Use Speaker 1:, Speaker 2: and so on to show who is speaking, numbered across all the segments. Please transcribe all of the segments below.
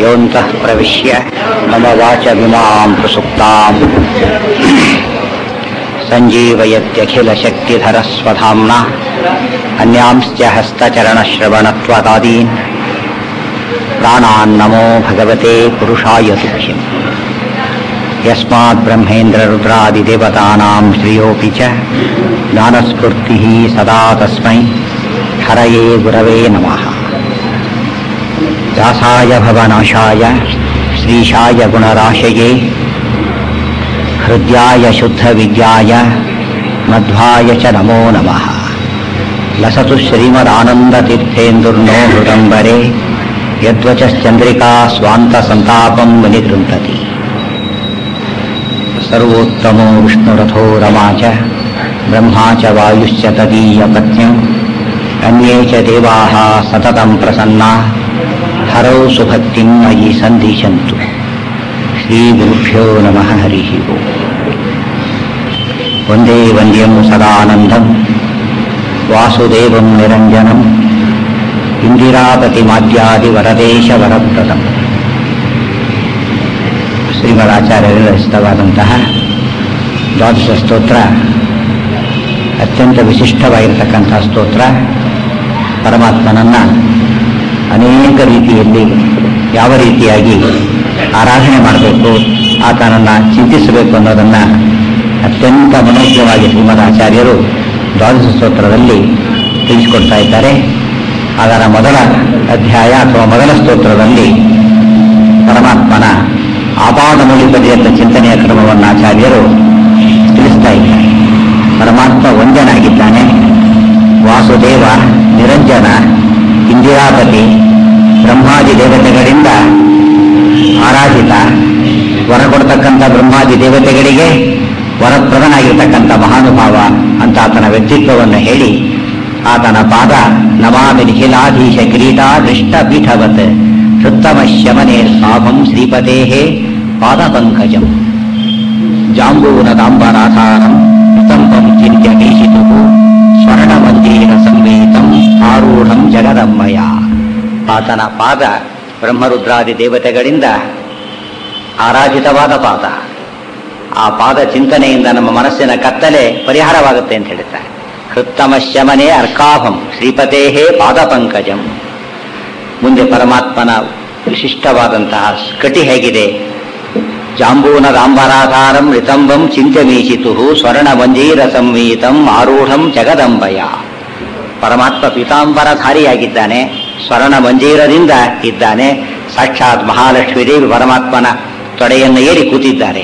Speaker 1: योऽन्तः प्रविश्य मम वाचमिमां प्रसुप्ताम् सञ्जीवयत्यखिलशक्तिधरस्वधाम्ना अन्यांश्च हस्तचरणश्रवणत्वदादीन् प्राणान्नमो भगवते पुरुषाय तुभ्यम् यस्मात् ब्रह्मेन्द्ररुद्रादिदेवतानां श्रियोऽपि च ज्ञानस्फूर्तिः सदा तस्मै हरये गुरवे नमः व्यासाय भवनाशाय श्रीशाय गुणराशये हृद्याय शुद्धविद्याय मध्वाय च नमो नमः लसतु श्रीमदानन्दतीर्थेन्दुर्नो हृदम्बरे यद्वचश्चन्द्रिका स्वान्तसन्तापं विनिगृन्तति सर्वोत्तमो विष्णुरथो रमा च ब्रह्मा च वायुश्च तदीयपत्न्यम् अन्ये च देवाः सततं प्रसन्ना हरौ सुभक्तिं मयि सन्दिशन्तु श्रीगुरुभ्यो नमः हरिः ओम् वन्दे वन्द्यं सदानन्दं वासुदेवं निरञ्जनम् ಇಂದಿರಾಪತಿಮಾದ್ಯಾದಿವರದೇಶವರಪ್ರದಂ ಶ್ರೀಮದಾಚಾರ್ಯರು ರಚಿತವಾದಂತಹ ದ್ವಾದಶ ಸ್ತೋತ್ರ ಅತ್ಯಂತ ವಿಶಿಷ್ಟವಾಗಿರ್ತಕ್ಕಂಥ ಸ್ತೋತ್ರ ಪರಮಾತ್ಮನನ್ನ ಅನೇಕ ರೀತಿಯಲ್ಲಿ ಯಾವ ರೀತಿಯಾಗಿ ಆರಾಧನೆ ಮಾಡಬೇಕು ಆತನನ್ನು ಚಿಂತಿಸಬೇಕು ಅನ್ನೋದನ್ನು ಅತ್ಯಂತ ಮನೋಜ್ಞವಾಗಿ ಶ್ರೀಮದಾಚಾರ್ಯರು ದ್ವಾದಶ ಸ್ತೋತ್ರದಲ್ಲಿ ತಿಳಿಸಿಕೊಡ್ತಾ ಇದ್ದಾರೆ ಅದರ ಮೊದಲ ಅಧ್ಯಾಯ ಅಥವಾ ಮೊದಲ ಸ್ತೋತ್ರದಲ್ಲಿ ಪರಮಾತ್ಮನ ಆಪಾದ ಮೂಲಿಪರ್ಯಂತ ಚಿಂತನೆಯ ಕ್ರಮವನ್ನು ಆಚಾರ್ಯರು ತಿಳಿಸ್ತಾ ಇದ್ದಾರೆ ಪರಮಾತ್ಮ ಒಂದನಾಗಿದ್ದಾನೆ ವಾಸುದೇವ ನಿರಂಜನ ಇಂದಿರಾಪತಿ ಬ್ರಹ್ಮಾದಿ ದೇವತೆಗಳಿಂದ ಆರಾಧಿತ ವರ ಕೊಡ್ತಕ್ಕಂಥ ಬ್ರಹ್ಮಾದಿ ದೇವತೆಗಳಿಗೆ ವರಪ್ರದನಾಗಿರ್ತಕ್ಕಂಥ ಮಹಾನುಭಾವ ಅಂತ ಆತನ ವ್ಯಕ್ತಿತ್ವವನ್ನು ಹೇಳಿ ಆತನ ಪಾದ ನಮಾಮಿ ನಿಖಿಲಾಧೀಶ ಕಿರೀಟಾ ದೃಷ್ಟ ಪೀಠವತ್ ಹೃತ್ತಮ ಶಮನೆ ಸಾಭಂ ಶ್ರೀಪತೆ ಪಾದ ಪಂಕಜಂ ಜಾಂಬೂನದಾಂಬರಾಧಾರಂ ಸ್ತಂಭಂ ಚಿಂತ್ಯ ಕೇಶಿತು ಸ್ವರ್ಣಮಂದಿರ ಸಂವೇತಂ ಆರೂಢಂ ಜಗದಮ್ಮಯ ಆತನ ಪಾದ ಬ್ರಹ್ಮರುದ್ರಾದಿ ದೇವತೆಗಳಿಂದ ಆರಾಧಿತವಾದ ಪಾದ ಆ ಪಾದ ಚಿಂತನೆಯಿಂದ ನಮ್ಮ ಮನಸ್ಸಿನ ಕತ್ತಲೆ ಪರಿಹಾರವಾಗುತ್ತೆ ಅಂತ ಹೇಳ್ತಾರೆ ಹೃತ್ತಮ ಶಮನೆ ಅರ್ಕಾಭಂ ಶ್ರೀಪತೇಹೇ ಪಾದ ಪಂಕಜಂ ಮುಂದೆ ಪರಮಾತ್ಮನ ವಿಶಿಷ್ಟವಾದಂತಹ ಕಟಿ ಹೇಗಿದೆ ಜಾಂಬೂನದಾಂಬರಾಧಾರಂ ರಿತಂಬಂ ಚಿಂತ್ಯಮೀಶಿತು ಸ್ವರ್ಣ ಮಂಜೀರ ಸಂವೀತಂ ಆರೂಢಂ ಜಗದಂಬಯ ಪರಮಾತ್ಮ ಪೀತಾಂಬರಧಾರಿಯಾಗಿದ್ದಾನೆ ಸ್ವರ್ಣ ಮಂಜೀರದಿಂದ ಇದ್ದಾನೆ ಸಾಕ್ಷಾತ್ ಮಹಾಲಕ್ಷ್ಮೀ ದೇವಿ ಪರಮಾತ್ಮನ ತೊಡೆಯನ್ನು ಏರಿ ಕೂತಿದ್ದಾರೆ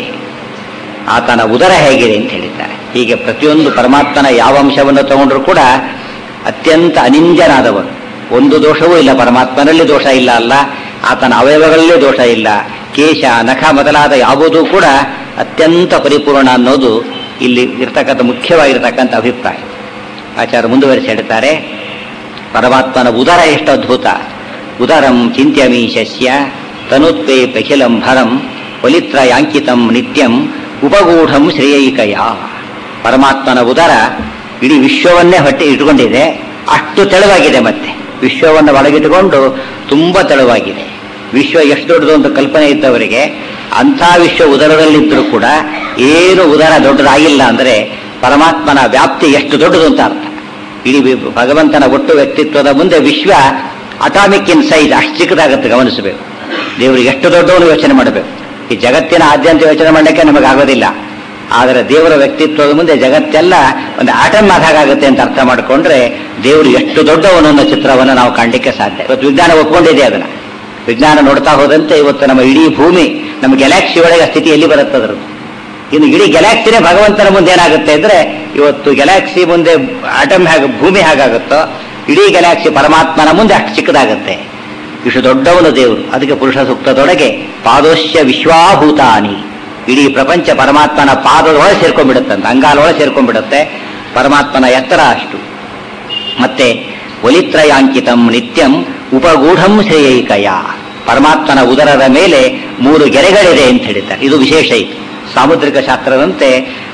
Speaker 1: ಆತನ ಉದರ ಹೇಗಿದೆ ಅಂತ ಹೇಳಿದ್ದಾರೆ ಹೀಗೆ ಪ್ರತಿಯೊಂದು ಪರಮಾತ್ಮನ ಯಾವ ಅಂಶವನ್ನು ತಗೊಂಡ್ರು ಕೂಡ ಅತ್ಯಂತ ಅನಿಂಜನಾದವರು ಒಂದು ದೋಷವೂ ಇಲ್ಲ ಪರಮಾತ್ಮನಲ್ಲಿ ದೋಷ ಇಲ್ಲ ಅಲ್ಲ ಆತನ ಅವಯವಗಳಲ್ಲಿ ದೋಷ ಇಲ್ಲ ಕೇಶ ನಖ ಮೊದಲಾದ ಯಾವುದೂ ಕೂಡ ಅತ್ಯಂತ ಪರಿಪೂರ್ಣ ಅನ್ನೋದು ಇಲ್ಲಿ ಇರ್ತಕ್ಕಂಥ ಮುಖ್ಯವಾಗಿರ್ತಕ್ಕಂಥ ಅಭಿಪ್ರಾಯ ಆಚಾರ್ಯ ಮುಂದುವರಿಸಿ ಹೇಳ್ತಾರೆ ಪರಮಾತ್ಮನ ಉದರ ಎಷ್ಟು ಅದ್ಭುತ ಉದರಂ ಚಿಂತ್ಯಮೀಶಸ್ಯ ತನುತ್ವೇ ಪಖಿಲಂ ಭರಂ ವಲಿತ್ರಯಾಂಕಿತಂ ನಿತ್ಯಂ ಉಪಗೂಢಂ ಶ್ರೇಯೈಕಯ ಪರಮಾತ್ಮನ ಉದರ ಇಡೀ ವಿಶ್ವವನ್ನೇ ಹೊಟ್ಟೆ ಇಟ್ಕೊಂಡಿದೆ ಅಷ್ಟು ತೆಳುವಾಗಿದೆ ಮತ್ತೆ ವಿಶ್ವವನ್ನು ಒಳಗಿಟ್ಟುಕೊಂಡು ತುಂಬಾ ತೆಳುವಾಗಿದೆ ವಿಶ್ವ ಎಷ್ಟು ದೊಡ್ಡದು ಅಂತ ಕಲ್ಪನೆ ಇದ್ದವರಿಗೆ ಅಂಥ ವಿಶ್ವ ಉದರದಲ್ಲಿದ್ದರೂ ಕೂಡ ಏನು ಉದರ ದೊಡ್ಡದಾಗಿಲ್ಲ ಅಂದರೆ ಪರಮಾತ್ಮನ ವ್ಯಾಪ್ತಿ ಎಷ್ಟು ದೊಡ್ಡದು ಅಂತ ಅರ್ಥ ಇಡೀ ಭಗವಂತನ ಒಟ್ಟು ವ್ಯಕ್ತಿತ್ವದ ಮುಂದೆ ವಿಶ್ವ ಅಟಾಮಿಕ್ ಇನ್ ಸೈಜ್ ಅಷ್ಟು ಚಿಕ್ಕದಾಗುತ್ತೆ ಗಮನಿಸಬೇಕು ದೇವರಿಗೆ ಎಷ್ಟು ದೊಡ್ಡವನು ಯೋಚನೆ ಮಾಡಬೇಕು ಈ ಜಗತ್ತಿನ ಆದ್ಯಂತ ಯೋಚನೆ ಮಾಡಲಿಕ್ಕೆ ನಮಗಾಗೋದಿಲ್ಲ ಆದರೆ ದೇವರ ವ್ಯಕ್ತಿತ್ವದ ಮುಂದೆ ಜಗತ್ತೆಲ್ಲ ಒಂದು ಆಟಮ್ ಆದಾಗುತ್ತೆ ಅಂತ ಅರ್ಥ ಮಾಡಿಕೊಂಡ್ರೆ ದೇವರು ಎಷ್ಟು ದೊಡ್ಡವನು ಅನ್ನೋ ಚಿತ್ರವನ್ನು ನಾವು ಕಾಣಲಿಕ್ಕೆ ಸಾಧ್ಯ ಇವತ್ತು ವಿಜ್ಞಾನ ಒಪ್ಕೊಂಡಿದೆ ಅದನ್ನ ವಿಜ್ಞಾನ ನೋಡ್ತಾ ಹೋದಂತೆ ಇವತ್ತು ನಮ್ಮ ಇಡೀ ಭೂಮಿ ನಮ್ಮ ಗ್ಯಾಲಾಕ್ಸಿ ಒಳಗೆ ಸ್ಥಿತಿ ಎಲ್ಲಿ ಬರುತ್ತೆ ಅದರದ್ದು ಇನ್ನು ಇಡೀ ಗ್ಯಾಲಾಕ್ಸಿನೇ ಭಗವಂತನ ಮುಂದೆ ಏನಾಗುತ್ತೆ ಅಂದ್ರೆ ಇವತ್ತು ಗ್ಯಾಲಾಕ್ಸಿ ಮುಂದೆ ಆಟಮ್ ಹೇಗೆ ಭೂಮಿ ಹೇಗಾಗುತ್ತೋ ಇಡೀ ಗ್ಯಾಲಾಕ್ಸಿ ಪರಮಾತ್ಮನ ಮುಂದೆ ಅಷ್ಟು ಚಿಕ್ಕದಾಗುತ್ತೆ ಇಷ್ಟು ದೊಡ್ಡವನು ದೇವರು ಅದಕ್ಕೆ ಪುರುಷ ಸೂಕ್ತದೊಳಗೆ ಪಾದೋಶ್ಯ ವಿಶ್ವಾಭೂತಾನಿ ಇಡೀ ಪ್ರಪಂಚ ಪರಮಾತ್ಮನ ಪಾದದೊಳಗೆ ಸೇರ್ಕೊಂಡ್ಬಿಡುತ್ತಂತೆ ಅಂಗಾಲೊಳಗೆ ಸೇರ್ಕೊಂಡ್ಬಿಡುತ್ತೆ ಪರಮಾತ್ಮನ ಎತ್ತರ ಅಷ್ಟು ಮತ್ತೆ ಒಲಿತ್ರಯಾಂಕಿತಂ ನಿತ್ಯಂ ಉಪಗೂಢಂ ಶ್ರೇಯೈಕಯ ಪರಮಾತ್ಮನ ಉದರದ ಮೇಲೆ ಮೂರು ಗೆರೆಗಳಿದೆ ಅಂತ ಹೇಳಿದ್ದಾರೆ ಇದು ವಿಶೇಷ ಇತ್ತು ಸಾಮುದ್ರಿಕ ಶಾಸ್ತ್ರದಂತೆ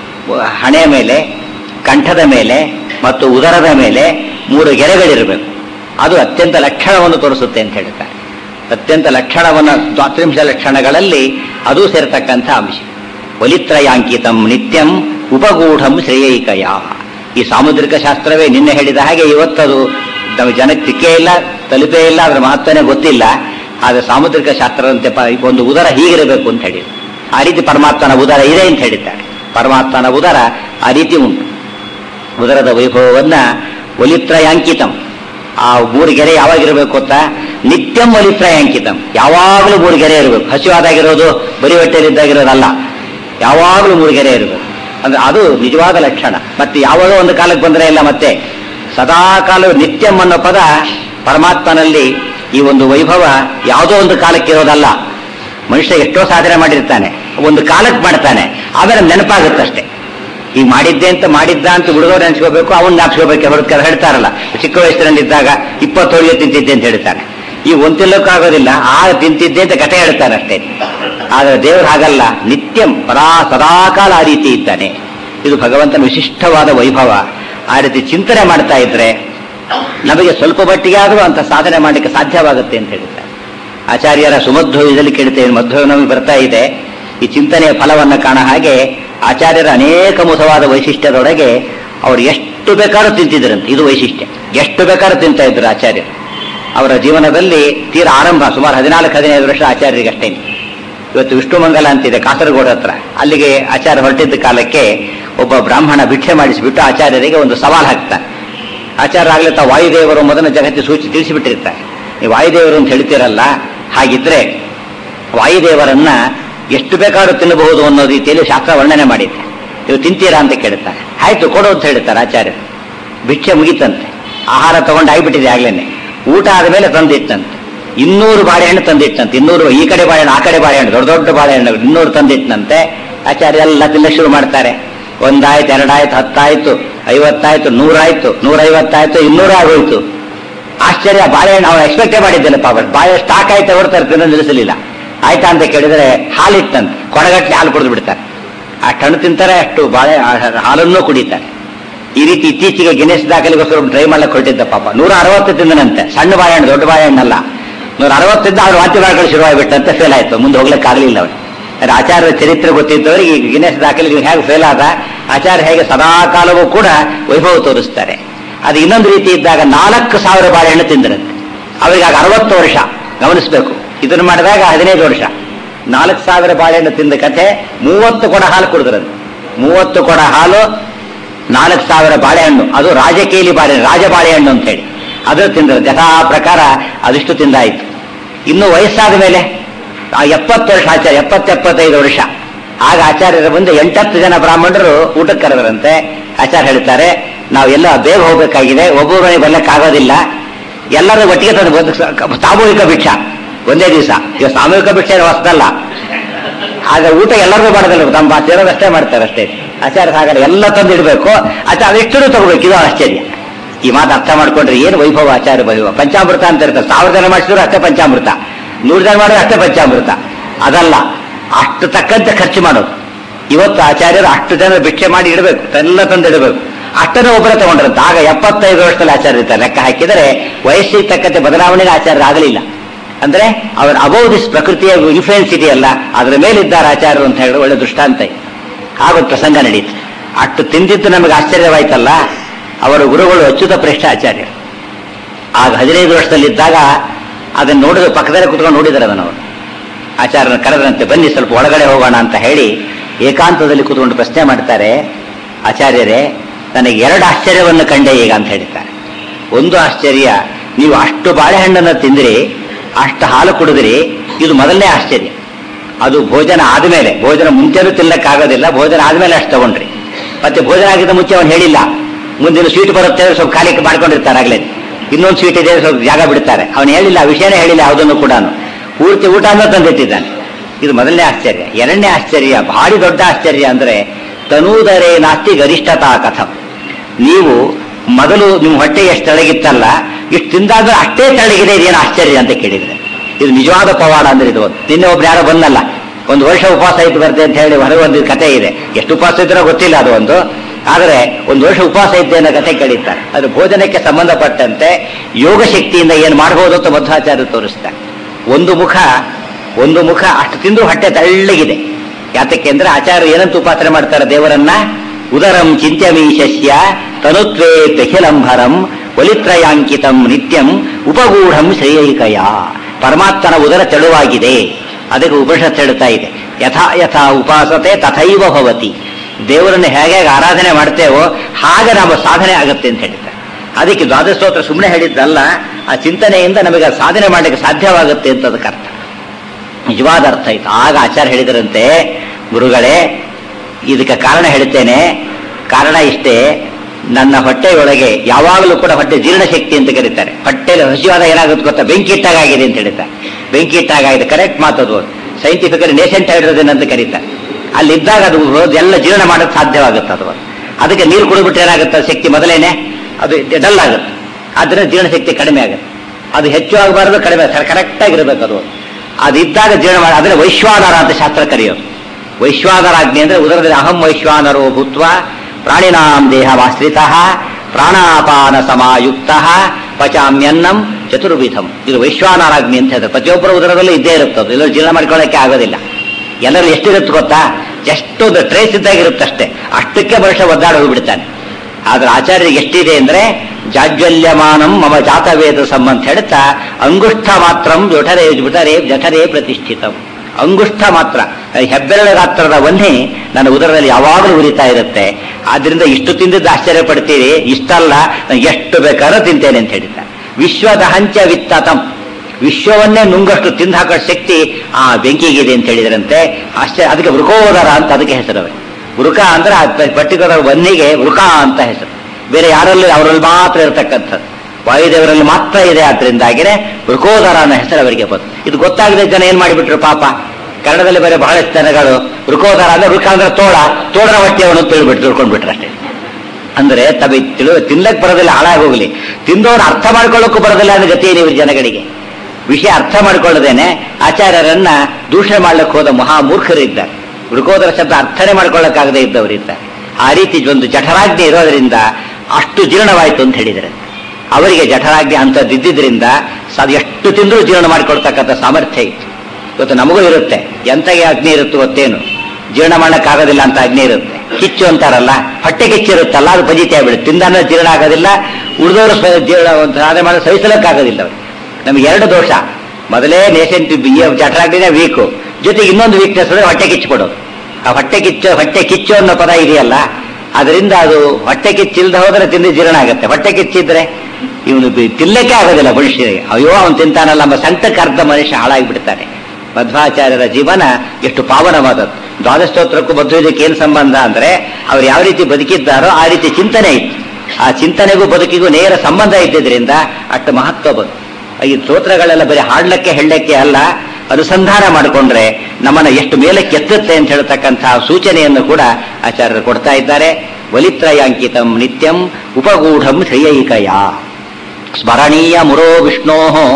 Speaker 1: ಹಣೆ ಮೇಲೆ ಕಂಠದ ಮೇಲೆ ಮತ್ತು ಉದರದ ಮೇಲೆ ಮೂರು ಗೆರೆಗಳಿರಬೇಕು ಅದು ಅತ್ಯಂತ ಲಕ್ಷಣವನ್ನು ತೋರಿಸುತ್ತೆ ಅಂತ ಹೇಳ್ತಾರೆ ಅತ್ಯಂತ ಲಕ್ಷಣವನ್ನ ದ್ವಾತ್ರಿಂಶ ಲಕ್ಷಣಗಳಲ್ಲಿ ಅದು ಸೇರತಕ್ಕಂಥ ಅಂಶ ಒಲಿತ್ರಯಾಂಕಿತಂ ನಿತ್ಯಂ ಉಪಗೂಢಂ ಶ್ರೇಯೈಕಯ ಈ ಸಾಮುದ್ರಿಕ ಶಾಸ್ತ್ರವೇ ನಿನ್ನೆ ಹೇಳಿದ ಹಾಗೆ ಇವತ್ತದು ನಮ್ಮ ಜನಕ್ಕೆ ಸಿಕ್ಕೇ ಇಲ್ಲ ತಲುಪೇ ಇಲ್ಲ ಅದರ ಮಹತ್ವನೇ ಗೊತ್ತಿಲ್ಲ ಆದರೆ ಸಾಮುದ್ರಿಕ ಶಾಸ್ತ್ರದಂತೆ ಪ- ಒಂದು ಉದರ ಹೀಗಿರಬೇಕು ಅಂತ ಹೇಳಿ ಆ ರೀತಿ ಪರಮಾತ್ಮನ ಉದರ ಇದೆ ಅಂತ ಹೇಳಿದ್ದಾರೆ ಪರಮಾತ್ಮನ ಉದರ ಆ ರೀತಿ ಉಂಟು ಉದರದ ವೈಭವವನ್ನ ಒಲಿತ್ರಯಾಂಕಿತಂ ಆ ಮೂರು ಗೆರೆ ಯಾವಾಗಿರಬೇಕು ಅಂತ ನಿತ್ಯಂ ಒಲಿತ್ರಯಾಂಕಿತಂ ಯಾವಾಗಲೂ ಮೂರು ಗೆರೆ ಇರಬೇಕು ಹಸಿವಾದಾಗಿರೋದು ಬರಿ ಹೊಟ್ಟೆಲಿದ್ದಾಗಿರೋದಲ್ಲ ಯಾವಾಗಲೂ ಮೂರು ಗೆರೆ ಇರಬೇಕು ಅಂದ್ರೆ ಅದು ನಿಜವಾದ ಲಕ್ಷಣ ಮತ್ತೆ ಯಾವಾಗೋ ಒಂದು ಕಾಲಕ್ಕೆ ಬಂದರೆ ಇಲ್ಲ ಮತ್ತೆ ಸದಾ ಕಾಲ ನಿತ್ಯಂ ಅನ್ನೋ ಪದ ಪರಮಾತ್ಮನಲ್ಲಿ ಈ ಒಂದು ವೈಭವ ಯಾವುದೋ ಒಂದು ಕಾಲಕ್ಕೆ ಇರೋದಲ್ಲ ಮನುಷ್ಯ ಎಷ್ಟೋ ಸಾಧನೆ ಮಾಡಿರ್ತಾನೆ ಒಂದು ಕಾಲಕ್ಕೆ ಮಾಡ್ತಾನೆ ಆಮೇಲೆ ನೆನಪಾಗುತ್ತಷ್ಟೇ ಈಗ ಮಾಡಿದ್ದೆ ಅಂತ ಮಾಡಿದ್ದ ಅಂತ ಹುಡುಗರು ನೆನೆಸ್ಕೋಬೇಕು ಅವನ್ ಜ್ಞಾಪಿಸ್ಕೋಬೇಕು ಹೊರತು ಹೇಳ್ತಾರಲ್ಲ ಚಿಕ್ಕ ವಯಸ್ಸಿನಲ್ಲಿದ್ದಾಗ ಇಪ್ಪತ್ತೋಳಿಗೆ ತಿಂತಿದ್ದೆ ಅಂತ ಹೇಳ್ತಾನೆ ಈಗ ಒಂತಿಲ್ಲಕ್ಕಾಗೋದಿಲ್ಲ ಆಗ ತಿಂತಿದ್ದೆ ಅಂತ ಕಥೆ ಹೇಳ್ತಾನೆ ಅಷ್ಟೇ ಆದರೆ ದೇವರು ಹಾಗಲ್ಲ ನಿತ್ಯಂ ಪರಾ ಸದಾಕಾಲ ಆ ರೀತಿ ಇದ್ದಾನೆ ಇದು ಭಗವಂತನ ವಿಶಿಷ್ಟವಾದ ವೈಭವ ಆ ರೀತಿ ಚಿಂತನೆ ಮಾಡ್ತಾ ಇದ್ರೆ ನಮಗೆ ಸ್ವಲ್ಪ ಮಟ್ಟಿಗೆ ಆದರೂ ಅಂತ ಸಾಧನೆ ಮಾಡಲಿಕ್ಕೆ ಸಾಧ್ಯವಾಗುತ್ತೆ ಅಂತ ಹೇಳ್ತಾರೆ ಆಚಾರ್ಯರ ಸುಮಧ್ವಯದಲ್ಲಿ ಕೇಳ್ತೇವೆ ಮಧ್ವ ನಮಗೆ ಬರ್ತಾ ಇದೆ ಈ ಚಿಂತನೆಯ ಫಲವನ್ನು ಕಾಣ ಹಾಗೆ ಆಚಾರ್ಯರ ಅನೇಕ ಮುಖವಾದ ವೈಶಿಷ್ಟ್ಯದೊಳಗೆ ಅವರು ಎಷ್ಟು ಬೇಕಾದ್ರೂ ತಿಂತಿದ್ರಂತೆ ಇದು ವೈಶಿಷ್ಟ್ಯ ಎಷ್ಟು ಬೇಕಾದ್ರೂ ತಿಂತಾ ಇದ್ರು ಆಚಾರ್ಯರು ಅವರ ಜೀವನದಲ್ಲಿ ತೀರ ಆರಂಭ ಸುಮಾರು ಹದಿನಾಲ್ಕು ಹದಿನೈದು ವರ್ಷ ಆಚಾರ್ಯರಿಗೆ ಅಷ್ಟೇ ಇವತ್ತು ವಿಷ್ಣುಮಂಗಲ ಅಂತಿದೆ ಕಾಸರಗೋಡು ಹತ್ರ ಅಲ್ಲಿಗೆ ಆಚಾರ್ಯ ಹೊರಟಿದ್ದ ಕಾಲಕ್ಕೆ ಒಬ್ಬ ಬ್ರಾಹ್ಮಣ ಭಿಕ್ಷೆ ಮಾಡಿಸಿಬಿಟ್ಟು ಆಚಾರ್ಯರಿಗೆ ಒಂದು ಸವಾಲ್ ಹಾಕ್ತಾನೆ ಆಚಾರ್ಯ ಆಗ್ಲೇ ತಾವು ವಾಯುದೇವರು ಮೊದಲ ಜಗತ್ತಿಗೆ ಸೂಚಿ ತಿಳಿಸಿಬಿಟ್ಟಿರ್ತಾರೆ ನೀವು ವಾಯುದೇವರು ಅಂತ ಹೇಳ್ತೀರಲ್ಲ ಹಾಗಿದ್ರೆ ವಾಯುದೇವರನ್ನ ಎಷ್ಟು ಬೇಕಾದ್ರೂ ತಿನ್ನಬಹುದು ಅನ್ನೋ ರೀತಿಯಲ್ಲಿ ಶಾಸ್ತ್ರ ವರ್ಣನೆ ಮಾಡಿದೆ ನೀವು ತಿಂತೀರಾ ಅಂತ ಕೇಳ್ತಾರೆ ಆಯ್ತು ಕೊಡು ಅಂತ ಹೇಳ್ತಾರೆ ಆಚಾರ್ಯರು ಭಿಕ್ಷೆ ಮುಗಿತಂತೆ ಆಹಾರ ತಗೊಂಡು ಆಗಿಬಿಟ್ಟಿದೆ ಆಗ್ಲೇನೆ ಊಟ ಆದಮೇಲೆ ತಂದಿಟ್ಟಂತೆ ಇನ್ನೂರು ಬಾಳೆಹಣ್ಣು ತಂದಿಟ್ಟಂತೆ ಇನ್ನೂರು ಈ ಕಡೆ ಬಾಳೆಹಣ್ಣು ಆ ಕಡೆ ಬಾಳೆಹಣ್ಣು ದೊಡ್ಡ ದೊಡ್ಡ ಬಾಳೆಹಣ್ಣು ಇನ್ನೂರು ತಂದಿಟ್ಟನಂತೆ ಆಚಾರ್ಯ ಎಲ್ಲ ತಿನ್ನ ಶುರು ಮಾಡ್ತಾರೆ ಒಂದಾಯ್ತು ಎರಡಾಯ್ತು ಹತ್ತಾಯ್ತು ಐವತ್ತಾಯ್ತು ನೂರಾಯ್ತು ನೂರೈವತ್ತಾಯ್ತು ಇನ್ನೂರು ಆಗೋಯ್ತು ಆಶ್ಚರ್ಯ ಬಾಳೆಹಣ್ಣು ಅವನು ಎಕ್ಸ್ಪೆಕ್ಟೇ ಮಾಡಿದ್ದೇನೆ ಪಾಪ ಬಾಳೆ ಸ್ಟಾಕ್ ಆಯ್ತು ಹೊರತಾರೆ ತಿನ್ನೋ ನಿಲ್ಲಿಸಲಿಲ್ಲ ಆಯ್ತಾ ಅಂತ ಕೇಳಿದ್ರೆ ಹಾಲಿಟ್ಟಂತೆ ಕೊಡಗಟ್ಲೆ ಹಾಲು ಕುಡಿದು ಬಿಡ್ತಾರೆ ಅಷ್ಟು ಹಣ್ಣು ತಿಂತಾರೆ ಅಷ್ಟು ಬಾಳೆ ಆ- ಹಾಲನ್ನೂ ಕುಡಿತಾರೆ ಈ ರೀತಿ ಇತ್ತೀಚೆಗೆ ಗಿನೆಸ್ ದಾಖಲೆಗೋಸ್ಕರ ಟ್ರೈ ಮಾಡಕ್ಕೆ ಹೊರಟಿದ್ದ ಪಾಪ ನೂರ ಅರವತ್ತು ತಿಂದನಂತೆ ಸಣ್ಣ ಬಾಳೆಹಣ್ಣು ದೊಡ್ಡ ಬಾಳೆಹಣ್ಣಲ್ಲ ನೂರ ಅರವತ್ತಿದ್ದ ಅವ್ರು ವಾಂತಿ ಮಾಡ್ಕೊಂಡು ಶುರುವಾಗ್ಬಿಟ್ಟಂತೆ ಫೇಲ್ ಆಯ್ತು ಮುಂದೆ ಹೋಗ್ಲಿಕ್ಕೆ ಆಗಲಿಲ್ಲ ಅವನು ಅಂದ್ರೆ ಆಚಾರ್ಯರ ಚರಿತ್ರೆ ಗೊತ್ತಿದ್ದವರಿಗೆ ಈ ಗಿನೆಸ್ ದಾಖಲೆ ಹೇಗೆ ಫೇಲ್ ಆದ ಆಚಾರ್ಯ ಹೇಗೆ ಸದಾ ಕಾಲವೂ ಕೂಡ ವೈಭವ ತೋರಿಸ್ತಾರೆ ಅದು ಇನ್ನೊಂದು ರೀತಿ ಇದ್ದಾಗ ನಾಲ್ಕು ಸಾವಿರ ಬಾಳೆಹಣ್ಣು ತಿಂದರಂತೆ ಅವರಿಗೆ ಆಗ ಅರವತ್ತು ವರ್ಷ ಗಮನಿಸಬೇಕು ಇದನ್ನು ಮಾಡಿದಾಗ ಹದಿನೈದು ವರ್ಷ ನಾಲ್ಕು ಸಾವಿರ ಬಾಳೆಹಣ್ಣು ತಿಂದ ಕಥೆ ಮೂವತ್ತು ಕೊಡ ಹಾಲು ಕುಡಿದ್ರಂತೆ ಮೂವತ್ತು ಕೊಡ ಹಾಲು ನಾಲ್ಕು ಸಾವಿರ ಬಾಳೆಹಣ್ಣು ಅದು ರಾಜಕೀಲಿ ಬಾಳೆಹಣ್ಣು ರಾಜ ಬಾಳೆಹಣ್ಣು ಅಂತ ಹೇಳಿ ಅದು ತಿಂದ್ರು ಯಥಾ ಪ್ರಕಾರ ಅದಿಷ್ಟು ತಿಂದಾಯಿತು ಇನ್ನು ವಯಸ್ಸಾದ ಮೇಲೆ ಆ ಎಪ್ಪತ್ತು ವರ್ಷ ಆಚಾರ್ಯ ಎಪ್ಪತ್ತೆಪ್ಪತ್ತೈದು ವರ್ಷ ಆಗ ಆಚಾರ್ಯರ ಮುಂದೆ ಎಂಟತ್ತು ಜನ ಬ್ರಾಹ್ಮಣರು ಊಟಕ್ಕೆ ಕರೆದರಂತೆ ಆಚಾರ್ಯ ಹೇಳ್ತಾರೆ ನಾವು ಎಲ್ಲ ಬೇಗ ಹೋಗ್ಬೇಕಾಗಿದೆ ಒಬ್ಬೊಬ್ಬರ ಮನೆಗೆ ಬರ್ಲಿಕ್ಕಾಗೋದಿಲ್ಲ ಎಲ್ಲರೂ ಒಟ್ಟಿಗೆ ತಂದು ಬದುಕ್- ಸಾಮೂಹಿಕ ಭಿಕ್ಷ ಒಂದೇ ದಿವಸ ಈಗ ಸಾಮೂಹಿಕ ಭಿಕ್ಷೆ ಏನು ಹೊಸದಲ್ಲ ಆಗ ಊಟ ಎಲ್ಲರಿಗೂ ಮಾಡೋದಿಲ್ಲ ತಮ್ಮ ಸೇರೋದಷ್ಟೇ ಮಾಡ್ತಾರೆ ಅಷ್ಟೇ ಆಚಾರ್ಯ ಹಾಗಾದ್ರೆ ಎಲ್ಲ ತಂದು ಇಡಬೇಕು ಆಚಾರ ಅದಿಷ್ಟು ತಗೋಬೇಕು ಇದು ಆಶ್ಚರ್ಯ ಈ ಮಾತು ಅರ್ಥ ಮಾಡ್ಕೊಂಡ್ರೆ ಏನು ವೈಭವ ಆಚಾರ್ಯ ವೈಭವ ಪಂಚಾಮೃತ ಅಂತ ಇರ್ತಾರೆ ಸಾವಿರ ಜನ ಮಾಡಿಸಿದ್ರು ಅಷ್ಟೇ ಪಂಚಾಮೃತ ನೂರು ಜನ ಮಾಡಿದ್ರೆ ಅಷ್ಟೇ ಪಂಚಾಮೃತ ಅದಲ್ಲ ಅಷ್ಟು ತಕ್ಕಂತೆ ಖರ್ಚು ಮಾಡೋದು ಇವತ್ತು ಆಚಾರ್ಯರು ಅಷ್ಟು ಜನ ಭಿಕ್ಷೆ ಮಾಡಿ ಇಡಬೇಕು ಎಲ್ಲ ತಂದು ಇಡಬೇಕು ಅಷ್ಟನ್ನು ಒಬ್ಬರೇ ತಗೊಂಡ್ರಂತ ಆಗ ಎಪ್ಪತ್ತೈದು ವರ್ಷದಲ್ಲಿ ಆಚಾರ್ಯ ಇರ್ತಾರೆ ಲೆಕ್ಕ ಹಾಕಿದರೆ ವಯಸ್ಸಿಗೆ ತಕ್ಕಂತೆ ಬದಲಾವಣೆಗೆ ಆಚಾರ್ಯ ಆಗಲಿಲ್ಲ ಅಂದ್ರೆ ಅವರ ಅಬೌವ್ ದಿಸ್ ಪ್ರಕೃತಿಯ ಇನ್ಫ್ಲೂಯೆನ್ಸ್ ಇದೆಯಲ್ಲ ಅದರ ಮೇಲಿದ್ದಾರೆ ಆಚಾರ್ಯರು ಅಂತ ಹೇಳಿದ್ರೆ ಒಳ್ಳೆ ದೃಷ್ಟಾಂತ ಇದೆ ಆಗೊಂದು ಪ್ರಸಂಗ ನಡೀತು ಅಷ್ಟು ತಿಂದಿದ್ದು ನಮಗೆ ಆಶ್ಚರ್ಯವಾಯ್ತಲ್ಲ ಅವರ ಗುರುಗಳು ಅಚ್ಯುತ ಪ್ರೇಷ್ಠ ಆಚಾರ್ಯ ಆಗ ಹದಿನೈದು ವರ್ಷದಲ್ಲಿದ್ದಾಗ ಅದನ್ನ ನೋಡಿದ ಪಕ್ಕದಲ್ಲೇ ಕುತ್ಕೊಂಡು ನೋಡಿದ್ದಾರೆ ಅದನ್ನು ಅವರು ಆಚಾರ್ಯನ ಕರೆದ್ರಂತೆ ಬನ್ನಿ ಸ್ವಲ್ಪ ಒಳಗಡೆ ಹೋಗೋಣ ಅಂತ ಹೇಳಿ ಏಕಾಂತದಲ್ಲಿ ಕೂತ್ಕೊಂಡು ಪ್ರಶ್ನೆ ಮಾಡ್ತಾರೆ ಆಚಾರ್ಯರೇ ನನಗೆ ಎರಡು ಆಶ್ಚರ್ಯವನ್ನು ಕಂಡೆ ಈಗ ಅಂತ ಹೇಳ್ತಾರೆ ಒಂದು ಆಶ್ಚರ್ಯ ನೀವು ಅಷ್ಟು ಬಾಳೆಹಣ್ಣನ್ನು ತಿಂದ್ರಿ ಅಷ್ಟು ಹಾಲು ಕುಡಿದ್ರಿ ಇದು ಮೊದಲನೇ ಆಶ್ಚರ್ಯ ಅದು ಭೋಜನ ಆದಮೇಲೆ ಭೋಜನ ಮುಂಚೆನೂ ತಿನ್ನಕ್ಕಾಗೋದಿಲ್ಲ ಭೋಜನ ಆದಮೇಲೆ ಅಷ್ಟು ತಗೊಂಡ್ರಿ ಮತ್ತೆ ಭೋಜನ ಆಗಿದ್ದ ಮುಂಚೆ ಅವನು ಹೇಳಿಲ್ಲ ಮುಂದಿನ ಸ್ವೀಟ್ ಬರುತ್ತೆ ಅಂದ್ರೆ ಸ್ವಲ್ಪ ಖಾಲಿ ಮಾಡ್ಕೊಂಡಿರ್ತಾರೆ ಆಗ್ಲೇ ಇನ್ನೊಂದು ಸ್ವೀಟ್ ಇದೆ ಸ್ವಲ್ಪ ಜಾಗ ಬಿಡ್ತಾರೆ ಅವನು ಹೇಳಿಲ್ಲ ಆ ವಿಷಯನೇ ಹೇಳಿಲ್ಲ ಯಾವುದನ್ನು ಕೂಡ ಪೂರ್ತಿ ಊಟ ಅನ್ನೋ ತಂದಿಟ್ಟಿದ್ದಾನೆ ಇದು ಮೊದಲನೇ ಆಶ್ಚರ್ಯ ಎರಡನೇ ಆಶ್ಚರ್ಯ ಭಾರಿ ದೊಡ್ಡ ಆಶ್ಚರ್ಯ ಅಂದ್ರೆ ತನೂದರೇ ನಾಸ್ತಿ ಗರಿಷ್ಠತಾ ಕಥಂ ನೀವು ಮೊದಲು ನಿಮ್ಮ ಹೊಟ್ಟೆ ಎಷ್ಟು ತೆಳಗಿತ್ತಲ್ಲ ಇಷ್ಟು ತಿಂದಾಗ ಅಷ್ಟೇ ತೆಳಗಿದೆ ಇದೇನು ಆಶ್ಚರ್ಯ ಅಂತ ಕೇಳಿದ್ರೆ ಇದು ನಿಜವಾದ ಪವಾಡ ಅಂದ್ರೆ ಇದು ಒಂದು. ನಿನ್ನೆ ಒಬ್ರು ಯಾರೋ ಬಂದಲ್ಲ ಒಂದು ವರ್ಷ ಉಪವಾಸ ಇದ್ದು ಬರ್ತೆ ಅಂತ ಹೇಳಿ ಹೊರಗೆ ಒಂದು ಕತೆ ಇದೆ ಎಷ್ಟು ಉಪವಾಸ ಇದ್ರೋ ಗೊತ್ತಿಲ್ಲ ಅದು ಒಂದು ಆದರೆ ಒಂದು ವರ್ಷ ಉಪವಾಸ ಇದ್ದೆ ಅನ್ನೋ ಕತೆ ಕೇಳಿದ್ದಾರೆ ಅದು ಭೋಜನಕ್ಕೆ ಸಂಬಂಧಪಟ್ಟಂತೆ ಯೋಗ ಶಕ್ತಿಯಿಂದ ಏನು ಮಾಡಬಹುದು ಅಂತ ಮಧ್ವಾಚಾರ್ಯ ತೋರಿಸ್ತಾರೆ ಒಂದು ಮುಖ ಒಂದು ಮುಖ ಅಷ್ಟು ತಿಂದು ಹೊಟ್ಟೆ ತೆಳ್ಳಗಿದೆ ಯಾತಕ್ಕೆ ಅಂದ್ರೆ ಆಚಾರ್ಯರು ಏನಂತ ಉಪಾಸನೆ ಮಾಡ್ತಾರೆ ದೇವರನ್ನ ಉದರಂ ಚಿಂತ್ಯಮೀಶಸ್ಯ ತನುತ್ವೇ ಪೆಖಿಲಂಭರಂ ಒಲಿತ್ರಯಾಂಕಿತಂ ನಿತ್ಯಂ ಉಪಗೂಢಂ ಶ್ರೇಯೈಕಯ ಪರಮಾತ್ಮನ ಉದರ ತೆಳುವಾಗಿದೆ ಅದಕ್ಕೆ ಉಪನಿಷತ್ ಹೇಳ್ತಾ ಇದೆ ಯಥಾ ಯಥಾ ಉಪಾಸತೆ ತಥೈವ ಭವತಿ ದೇವರನ್ನು ಹೇಗೆ ಹೇಗೆ ಆರಾಧನೆ ಮಾಡ್ತೇವೋ ಹಾಗೆ ನಾವು ಸಾಧನೆ ಆಗುತ್ತೆ ಅಂತ ಹೇಳ್ತಾರೆ ಅದಕ್ಕೆ ದ್ವಾದಶ ಸ್ತೋತ್ರ ಸುಮ್ಮನೆ ಹೇಳಿದ್ದಲ್ಲ ಆ ಚಿಂತನೆಯಿಂದ ನಮಗೆ ಆ ಸಾಧನೆ ಮಾಡಲಿಕ್ಕೆ ಸಾಧ್ಯವಾಗುತ್ತೆ ಅಂತ ಅದಕ್ಕೆ ಅರ್ಥ ನಿಜವಾದ ಅರ್ಥ ಆಯ್ತು ಆಗ ಆಚಾರ್ಯ ಹೇಳಿದರಂತೆ ಗುರುಗಳೇ ಇದಕ್ಕೆ ಕಾರಣ ಹೇಳ್ತೇನೆ ಕಾರಣ ಇಷ್ಟೇ ನನ್ನ ಹೊಟ್ಟೆಯೊಳಗೆ ಯಾವಾಗಲೂ ಕೂಡ ಹೊಟ್ಟೆ ಜೀರ್ಣಶಕ್ತಿ ಅಂತ ಕರೀತಾರೆ ಹೊಟ್ಟೆಯಲ್ಲಿ ಹಸಿವಾದ ಏನಾಗುತ್ತೆ ಗೊತ್ತಾ ಬೆಂಕಿ ಇಟ್ಟಾಗಿದೆ ಅಂತ ಹೇಳ್ತಾರೆ ಬೆಂಕಿ ಇಟ್ಟಾಗಿದೆ ಕರೆಕ್ಟ್ ಮಾತದು ಸೈಂಟಿಫಿಕಲಿ ನೇಷನ್ ಹೈಡ್ರೋಜನ್ ಅಂತ ಕರೀತಾರೆ ಅಲ್ಲಿದ್ದಾಗ ಅದು ಎಲ್ಲ ಜೀರ್ಣ ಮಾಡೋದು ಸಾಧ್ಯವಾಗುತ್ತೆ ಅದು ಅದಕ್ಕೆ ನೀರು ಕುಡಿದ್ಬಿಟ್ರೆ ಏನಾಗುತ್ತೆ ಅದು ಶಕ್ತಿ ಮೊದಲೇನೆ ಅದು ಡಲ್ ಆಗುತ್ತೆ ಆದ್ದರಿಂದ ಜೀರ್ಣಶಕ್ತಿ ಕಡಿಮೆ ಆಗುತ್ತೆ ಅದು ಹೆಚ್ಚು ಆಗಬಾರದು ಕಡಿಮೆ ಕರೆಕ್ಟ್ ಆಗಿರ್ಬೇಕು ಅದು ಅದಿದ್ದಾಗ ಜೀರ್ಣ ಮಾಡಿ ಅದನ್ನ ವೈಶ್ವಾನರ ಅಂತ ಶಾಸ್ತ್ರ ಕರೆಯೋದು ವೈಶ್ವಾನರಾಜ್ಞೆ ಅಂದ್ರೆ ಉದರದಲ್ಲಿ ಅಹಂ ವೈಶ್ವಾನರೋ ಭೂತ್ವ ಪ್ರಾಣಿನಾಂ ದೇಹವಾಶ್ರಿತ ಪ್ರಾಣಾಪಾನ ಸಮಾಯುಕ್ತ ಪಚಾಮ್ಯನ್ನಂ ಚತುರ್ವಿಧಂ ಇದು ವೈಶ್ವಾನರಾಜ್ಞೆ ಅಂತ ಹೇಳ್ತಾರೆ ಪ್ರತಿಯೊಬ್ಬರ ಉದರದಲ್ಲೂ ಇದ್ದೇ ಇರುತ್ತದೆ ಇಲ್ಲ ಜೀರ್ಣ ಮಾಡ್ಕೊಳ್ಳೋಕೆ ಆಗೋದಿಲ್ಲ ಎಲ್ಲರಲ್ಲಿ ಎಷ್ಟಿರುತ್ತೆ ಗೊತ್ತಾ ಎಷ್ಟು ಟ್ರೇಸ್ ಇದ್ದಾಗಿರುತ್ತೆ ಅಷ್ಟೇ ಅಷ್ಟಕ್ಕೆ ಮನುಷ್ಯ ಒದ್ದಾಡಿ ಹೋಗ್ಬಿಡ್ತಾನೆ ಆದ್ರೆ ಆಚಾರ್ಯರಿಗೆ ಎಷ್ಟಿದೆ ಅಂದ್ರೆ ಜಾಜ್ವಲ್ಯಮಾನಂ ಮಮ ಜಾತವೇದ ಸಂಬಂಧ ಹೇಳ್ತಾ ಅಂಗುಷ್ಠ ಮಾತ್ರಂ ಜಠರೇ ಜಠರೇ ಜಠರೇ ಪ್ರತಿಷ್ಠಿತಂ ಅಂಗುಷ್ಠ ಮಾತ್ರ ಹೆಬ್ಬೆರಳ ಗಾತ್ರದ ವನ್ನಿ ನನ್ನ ಉದರದಲ್ಲಿ ಯಾವಾಗಲೂ ಉರಿತಾ ಇರುತ್ತೆ ಆದ್ರಿಂದ ಇಷ್ಟು ತಿಂದಿದ್ದು ಆಶ್ಚರ್ಯ ಪಡ್ತೀರಿ ಇಷ್ಟಲ್ಲ ನಾನು ಎಷ್ಟು ಬೇಕಾದ್ರೂ ತಿಂತೇನೆ ಅಂತ ಹೇಳಿದ್ದ ವಿಶ್ವದ ಹಂಚ ವಿತ್ತತಂ ವಿಶ್ವವನ್ನೇ ನುಂಗಷ್ಟು ತಿಂದು ಹಾಕೋ ಶಕ್ತಿ ಆ ಬೆಂಕಿಗಿದೆ ಅಂತ ಹೇಳಿದ್ರಂತೆ ಆಶ್ಚರ್ಯ ಅದಕ್ಕೆ ವೃಕೋದರ ಅಂತ ಅದಕ್ಕೆ ಹೆಸರು ವೃಕ ಅಂದ್ರೆ ಪರ್ಟಿಕ್ಯುಲರ್ ವನ್ನಿಗೆ ವೃಕ ಅಂತ ಹೆಸರು ಬೇರೆ ಯಾರಲ್ಲಿ ಅವರಲ್ಲಿ ಮಾತ್ರ ಇರತಕ್ಕಂಥದ್ದು ವಾಯುದೇವರಲ್ಲಿ ಮಾತ್ರ ಇದೆ ಆದ್ರಿಂದಾಗಿನೇ ವೃಕೋದರ ಅನ್ನೋ ಹೆಸರು ಅವರಿಗೆ ಬಂತು ಇದು ಗೊತ್ತಾಗದೆ ಜನ ಏನ್ ಮಾಡಿಬಿಟ್ರು ಪಾಪ ಕನ್ನಡದಲ್ಲಿ ಬೇರೆ ಬಹಳಷ್ಟು ಜನಗಳು ವೃಕೋದರ ಅಂದ್ರೆ ವೃಕ ಅಂದ್ರೆ ತೋಳ ತೋಳನ ಹೊಟ್ಟೆಯವನು ತಿಳ್ಬಿಟ್ಟು ತಿಳ್ಕೊಂಡ್ಬಿಟ್ರು ಅಷ್ಟೇ ಅಂದ್ರೆ ತಮಗೆ ತಿಳು ತಿನ್ಲಕ್ ಬರೋದಿಲ್ಲ ಹಾಳಾಗೋಗ್ಲಿ ತಿಂದವನು ಅರ್ಥ ಮಾಡ್ಕೊಳ್ಳೋಕ್ಕೂ ಬರೋದಿಲ್ಲ ಅನ್ನೋ ಗತಿ ನೀವು ಜನಗಳಿಗೆ ವಿಷಯ ಅರ್ಥ ಮಾಡ್ಕೊಳ್ಳದೇನೆ ಆಚಾರ್ಯರನ್ನ ದೂಷಣೆ ಮಾಡ್ಲಿಕ್ಕೆ ಹೋದ ಮಹಾಮೂರ್ಖರಿದ್ದಾರೆ ವೃಕೋದರ ಶಬ್ದ ಅರ್ಥನೆ ಮಾಡ್ಕೊಳ್ಳಕ್ಕಾಗದೇ ಇದ್ದವರಿದ್ದಾರೆ ಆ ರೀತಿ ಒಂದು ಜಠರಾಜ್ಞೆ ಇರೋದ್ರಿಂದ ಅಷ್ಟು ಜೀರ್ಣವಾಯಿತು ಅಂತ ಹೇಳಿದರೆ ಅವರಿಗೆ ಜಠರಾಜ್ಞೆ ಅಂತದ್ದಿದ್ದರಿಂದ ಅದು ಎಷ್ಟು ತಿಂದರೂ ಜೀರ್ಣ ಮಾಡಿಕೊಡ್ತಕ್ಕಂಥ ಸಾಮರ್ಥ್ಯ ಇತ್ತು ಇವತ್ತು ನಮಗೂ ಇರುತ್ತೆ ಎಂತಗೆ ಅಗ್ನಿ ಇರುತ್ತೆ ಗೊತ್ತೇನು ಜೀರ್ಣ ಮಾಡಕ್ಕಾಗೋದಿಲ್ಲ ಅಂತ ಅಗ್ನಿ ಇರುತ್ತೆ ಕಿಚ್ಚು ಅಂತಾರಲ್ಲ ಹೊಟ್ಟೆ ಕಿಚ್ಚಿರುತ್ತಲ್ಲ ಅದು ಪಜಿತಿ ಆಗ್ಬಿಡುತ್ತೆ ತಿಂದಾನ ಜೀರ್ಣ ಆಗೋದಿಲ್ಲ ಉಳಿದವರು ಜೀರ್ಣ ಸಾಧನೆ ಮಾಡೋ ಸಹಿಸಲಕ್ಕಾಗೋದಿಲ್ಲ ಅವ್ರಿಗೆ ನಮ್ಗೆ ಎರಡು ದೋಷ ಮೊದಲೇ ನೇಷನ್ ಜಠರಾಗ್ಲಿನೇ ವೀಕು ಜೊತೆಗೆ ಇನ್ನೊಂದು ವೀಕ್ನೆಸ್ ಅಂದ್ರೆ ಹೊಟ್ಟೆ ಕಿಚ್ಚಿಕೊಡೋದು ಆ ಹೊಟ್ಟೆ ಕಿಚ್ಚು ಹೊಟ್ಟೆ ಕಿಚ್ಚು ಅನ್ನೋ ಪದ ಇದೆಯಲ್ಲ ಅದರಿಂದ ಅದು ಹೊಟ್ಟೆ ಕಿಚ್ಚಿಲ್ದ ಹೋದ್ರೆ ತಿಂದು ಜೀರ್ಣ ಆಗುತ್ತೆ ಹೊಟ್ಟೆ ಕಿಚ್ಚಿದ್ರೆ ಇವನು ತಿನ್ನಕ್ಕೆ ಆಗೋದಿಲ್ಲ ಮನುಷ್ಯನಿಗೆ ಅಯ್ಯೋ ಅವನು ತಿಂತಾನಲ್ಲ ನಮ್ಮ ಸಂಕಟಕ್ಕೆ ಅರ್ಧ ಮನುಷ್ಯ ಹಾಳಾಗಿಬಿಡ್ತಾನೆ ಮಧ್ವಾಚಾರ್ಯರ ಜೀವನ ಎಷ್ಟು ಪಾವನವಾದದ್ದು ದ್ವಾದಶೋತ್ರಕ್ಕೂ ಮಧ್ವದಕ್ಕೆ ಏನು ಸಂಬಂಧ ಅಂದ್ರೆ ಅವ್ರು ಯಾವ ರೀತಿ ಬದುಕಿದ್ದಾರೋ ಆ ರೀತಿ ಚಿಂತನೆ ಇತ್ತು ಆ ಚಿಂತನೆಗೂ ಬದುಕಿಗೂ ನೇರ ಸಂಬಂಧ ಇದ್ದಿದ್ರಿಂದ ಅಷ್ಟು ಮಹತ್ವ ಬಂತು ಈ ಸ್ತೋತ್ರಗಳೆಲ್ಲ ಬರೀ ಹಾಡ್ಲಕ್ಕೆ ಹೇಳಲಿಕ್ಕೆ ಅಲ್ಲ ಅನುಸಂಧಾನ ಮಾಡಿಕೊಂಡ್ರೆ ನಮ್ಮನ್ನ ಎಷ್ಟು ಮೇಲಕ್ಕೆ ಎತ್ತುತ್ತೆ ಅಂತ ಹೇಳ್ತಕ್ಕಂತಹ ಸೂಚನೆಯನ್ನು ಕೂಡ ಆಚಾರ್ಯರು ಕೊಡ್ತಾ ಇದ್ದಾರೆ ವಲಿತ್ರಯಾಂಕಿತಂ ನಿತ್ಯಂ ಉಪಗೂಢಂ ಶ್ರೇಯೈಕಯ ಸ್ಮರಣೀಯ ಮುರೋ ವಿಷ್ಣೋ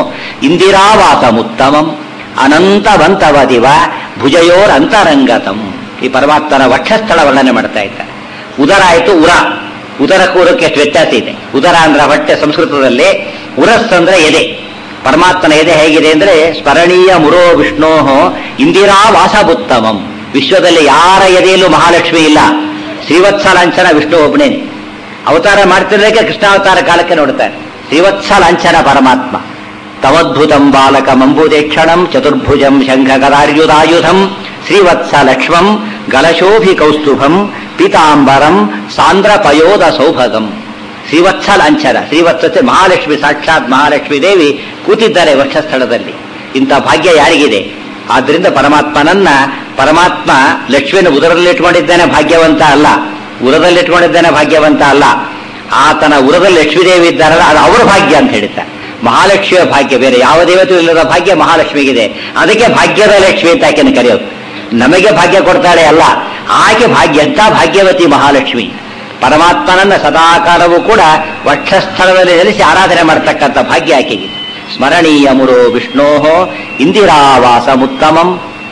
Speaker 1: ಇಂದಿರಾವಾಸಮುತ್ತಮಂ ಅನಂತವಂತವದಿವ ಭುಜಯೋರ್ ಅಂತರಂಗತಂ ಈ ಪರಮಾತ್ಮನ ವಕ್ಷಸ್ಥಳ ವರ್ಣನೆ ಮಾಡ್ತಾ ಇದ್ದಾರೆ ಉದರ ಆಯ್ತು ಉರ ಉದರಕ್ಕೂ ಉರಕ್ಕೆ ಎಷ್ಟು ವ್ಯತ್ಯಾಸ ಇದೆ ಉದರ ಅಂದ್ರೆ ಹೊಟ್ಟೆ ಸಂಸ್ಕೃತದಲ್ಲಿ ಉರಸ್ ಅಂದ್ರೆ ಎದೆ ಪರಮಾತ್ಮನ ಎದೆ ಹೇಗಿದೆ ಅಂದ್ರೆ ಸ್ಮರಣೀಯ ಮುರೋ ವಿಷ್ಣೋ ಇಂದಿರಾ ವಾಸಬುತ್ತಮಂ ವಿಶ್ವದಲ್ಲಿ ಯಾರ ಎದೆಯಲ್ಲೂ ಮಹಾಲಕ್ಷ್ಮಿ ಇಲ್ಲ ಶ್ರೀವತ್ಸಲಾಂಛನ ವಿಷ್ಣು ಒಬ್ಬನೇನೆ ಅವತಾರ ಮಾಡ್ತಿರ್ಲಿಕ್ಕೆ ಕೃಷ್ಣಾವತಾರ ಕಾಲಕ್ಕೆ ನೋಡ್ತಾರೆ ಶ್ರೀವತ್ಸಲಾಂಛನ ಪರಮಾತ್ಮ ತವದ್ಭುತಂ ಬಾಲಕ ಮಂಬುದೇಕ್ಷಣಂ ಚತುರ್ಭುಜಂ ಶಂಖ ಗದಾರ್ಯುಧಾಯುಧಂ ಶ್ರೀವತ್ಸ ಲಕ್ಷ್ಮಂ ಗಲಶೋಭಿ ಕೌಸ್ತುಭಂ ಪೀತಾಂಬರಂ ಸಾಂದ್ರ ಪಯೋದ ಸೌಭಗಂ ಶ್ರೀವತ್ಸ ಲಾಂಛನ ಶ್ರೀವತ್ಸತೆ ಮಹಾಲಕ್ಷ್ಮಿ ಸಾಕ್ಷಾತ್ ಮಹಾಲಕ್ಷ್ಮಿ ದೇವಿ ಕೂತಿದ್ದಾರೆ ವಕ್ಷಸ್ಥಳದಲ್ಲಿ ಇಂಥ ಭಾಗ್ಯ ಯಾರಿಗಿದೆ ಆದ್ರಿಂದ ಪರಮಾತ್ಮನನ್ನ ಪರಮಾತ್ಮ ಲಕ್ಷ್ಮಿಯನ್ನು ಉದರದಲ್ಲಿ ಇಟ್ಕೊಂಡಿದ್ದಾನೆ ಭಾಗ್ಯವಂತ ಅಲ್ಲ ಉರದಲ್ಲಿ ಇಟ್ಕೊಂಡಿದ್ದಾನೆ ಭಾಗ್ಯವಂತ ಅಲ್ಲ ಆತನ ಉರದಲ್ಲಿ ಲಕ್ಷ್ಮೀದೇವಿ ಇದ್ದಾರಲ್ಲ ಅದು ಅವರ ಭಾಗ್ಯ ಅಂತ ಹೇಳ್ತಾರೆ ಮಹಾಲಕ್ಷ್ಮಿಯ ಭಾಗ್ಯ ಬೇರೆ ಯಾವ ದೇವತೆಯೂ ಇಲ್ಲದ ಭಾಗ್ಯ ಮಹಾಲಕ್ಷ್ಮಿಗಿದೆ ಅದಕ್ಕೆ ಭಾಗ್ಯದ ಲಕ್ಷ್ಮಿ ಅಂತ ಆಕೆಯನ್ನು ಕರೆಯೋದು ನಮಗೆ ಭಾಗ್ಯ ಕೊಡ್ತಾಳೆ ಅಲ್ಲ ಆಕೆ ಭಾಗ್ಯ ಎಂತ ಭಾಗ್ಯವತಿ ಮಹಾಲಕ್ಷ್ಮಿ ಪರಮಾತ್ಮನನ್ನ ಸದಾಕಾಲವೂ ಕೂಡ ವಕ್ಷಸ್ಥಳದಲ್ಲಿ ನೆಲೆಸಿ ಆರಾಧನೆ ಮಾಡತಕ್ಕಂಥ ಭಾಗ್ಯ ಆಕೆಗೆ ಸ್ಮರಣೀಯ ಮುರೋ ವಿಷ್ಣೋ ಇಂದಿರಾವಾಸ ಮುತ್ತಮಂ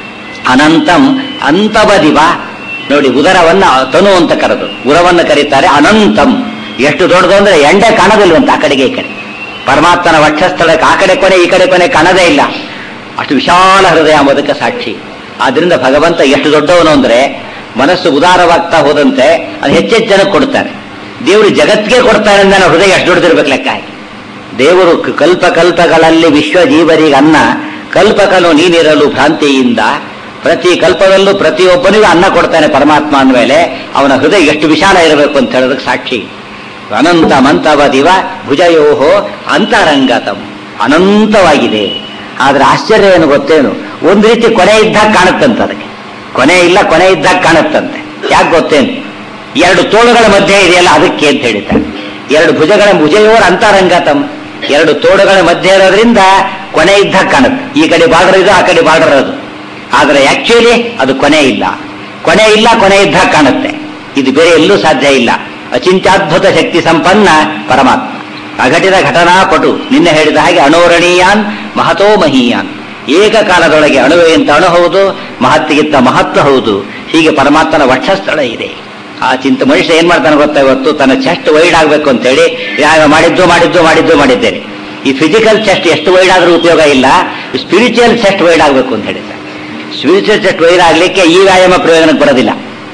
Speaker 1: ಅನಂತಂ ಅಂತವದಿವ ನೋಡಿ ಉದರವನ್ನ ತನು ಅಂತ ಕರೆದು ಉರವನ್ನು ಕರೀತಾರೆ ಅನಂತಂ ಎಷ್ಟು ದೊಡ್ಡದು ಅಂದ್ರೆ ಎಂಡೆ ಕಾಣೋದಿಲ್ವಂತ ಆ ಕಡೆಗೆ ಈ ಕಡೆ ಪರಮಾತ್ಮನ ವಕ್ಷಸ್ಥಳಕ್ಕೆ ಆ ಕಡೆ ಕೊನೆ ಈ ಕಡೆ ಕೊನೆ ಕಾಣದೇ ಇಲ್ಲ ಅಷ್ಟು ವಿಶಾಲ ಹೃದಯ ಎಂಬುದಕ್ಕೆ ಸಾಕ್ಷಿ ಆದ್ರಿಂದ ಭಗವಂತ ಎಷ್ಟು ದೊಡ್ಡವನು ಅಂದ್ರೆ ಮನಸ್ಸು ಉದಾರವಾಗ್ತಾ ಹೋದಂತೆ ಅದು ಹೆಚ್ಚೆಚ್ಚು ಜನಕ್ಕೆ ಕೊಡ್ತಾನೆ ದೇವರು ಜಗತ್ತಿಗೆ ಕೊಡ್ತಾನೆ ಅಂದ್ರೆ ನಾವು ಹೃದಯ ಎಷ್ಟು ದೊಡ್ಡದಿರ್ಬೇಕು ಲೆಕ್ಕ ಹಾಕಿ ದೇವರು ಕ- ಕಲ್ಪ ಕಲ್ಪಗಳಲ್ಲಿ ವಿಶ್ವ ಜೀವರಿಗೆ ಅನ್ನ ಕಲ್ಪಕನು ನೀನಿರಲು ಭ್ರಾಂತಿಯಿಂದ ಪ್ರತಿ ಕಲ್ಪದಲ್ಲೂ ಪ್ರತಿಯೊಬ್ಬನಿಗೂ ಅನ್ನ ಕೊಡ್ತಾನೆ ಪರಮಾತ್ಮ ಅಂದಮೇಲೆ ಅವನ ಹೃದಯ ಎಷ್ಟು ವಿಶಾಲ ಇರಬೇಕು ಅಂತ ಹೇಳೋದಕ್ಕೆ ಸಾಕ್ಷಿ ಅನಂತ ಮಂತವ ದಿವ ಭುಜಯೋಹೋ ಅಂತರಂಗತಂ ಅನಂತವಾಗಿದೆ ಆದ್ರೆ ಆಶ್ಚರ್ಯ ಏನು ಗೊತ್ತೇನು ಒಂದು ರೀತಿ ಕೊನೆ ಇದ್ದಾಗ ಕಾಣುತ್ತಂತೆ ಅದಕ್ಕೆ ಕೊನೆ ಇಲ್ಲ ಕೊನೆ ಇದ್ದಾಗ ಕಾಣುತ್ತಂತೆ ಯಾಕೆ ಗೊತ್ತೇನು ಎರಡು ತೋಳುಗಳ ಮಧ್ಯೆ ಇದೆಯಲ್ಲ ಅದಕ್ಕೆ ಅಂತ ಹೇಳ್ತಾರೆ ಎರಡು ಭುಜಗಳ ಭುಜಯೋರ ಅಂತರಂಗತಂ ಎರಡು ತೋಳುಗಳ ಮಧ್ಯೆ ಇರೋದ್ರಿಂದ ಕೊನೆ ಇದ್ದಾಗ ಕಾಣುತ್ತೆ ಈ ಕಡೆ ಬಾರ್ಡರ್ ಇದು ಆ ಕಡೆ ಬಾರ್ಡರ್ ಅದು ಆದರೆ ಆಕ್ಚುಲಿ ಅದು ಕೊನೆ ಇಲ್ಲ ಕೊನೆ ಇಲ್ಲ ಕೊನೆ ಇದ್ದಾಗ ಕಾಣುತ್ತೆ ಇದು ಬೇರೆ ಎಲ್ಲೂ ಸಾಧ್ಯ ಇಲ್ಲ ಅಚಿಂತ್ಯದ್ಭುತ ಶಕ್ತಿ ಸಂಪನ್ನ ಪರಮಾತ್ಮ ಅಘಟಿತ ಘಟನಾಪಟು ನಿನ್ನೆ ಹೇಳಿದ ಹಾಗೆ ಅಣೋರಣೀಯಾನ್ ಮಹತೋ ಮಹೀಯಾನ್ ಏಕಕಾಲದೊಳಗೆ ಅಣುವೆಂತ ಅಣು ಹೌದು ಮಹತ್ತಿಗಿಂತ ಮಹತ್ವ ಹೌದು ಹೀಗೆ ಪರಮಾತ್ಮನ ವಕ್ಷಸ್ಥಳ ಇದೆ ಆ ಚಿಂತೆ ಮನುಷ್ಯ ಏನ್ ಮಾಡ್ತಾನೆ ಗೊತ್ತಾ ಇವತ್ತು ತನ್ನ ಚೆಸ್ಟ್ ವೈಡ್ ಆಗ್ಬೇಕು ಅಂತ ಹೇಳಿ ಯಾವ ಮಾಡಿದ್ದು ಮಾಡಿದ್ದು ಮಾಡಿದ್ದು ಮಾಡಿದ್ದೇನೆ ಈ ಫಿಸಿಕಲ್ ಚೆಸ್ಟ್ ಎಷ್ಟು ವೈಡ್ ಆದ್ರೂ ಉಪಯೋಗ ಇಲ್ಲ ಸ್ಪಿರಿಚುವಲ್ ಚೆಸ್ಟ್ ವೈಡ್ ಆಗ್ಬೇಕು ಅಂತ ಹೇಳಿದ್ದಾರೆ ಸ್ಪಿರಿಚುವಲ್ ಚೆಸ್ಟ್ ವೈಡ್ ಆಗ್ಲಿಕ್ಕೆ ಈ ವ್ಯಾಯಾಮ ಪ್ರಯೋಜನಕ್ಕೆ ಬರೋದಿಲ್ಲ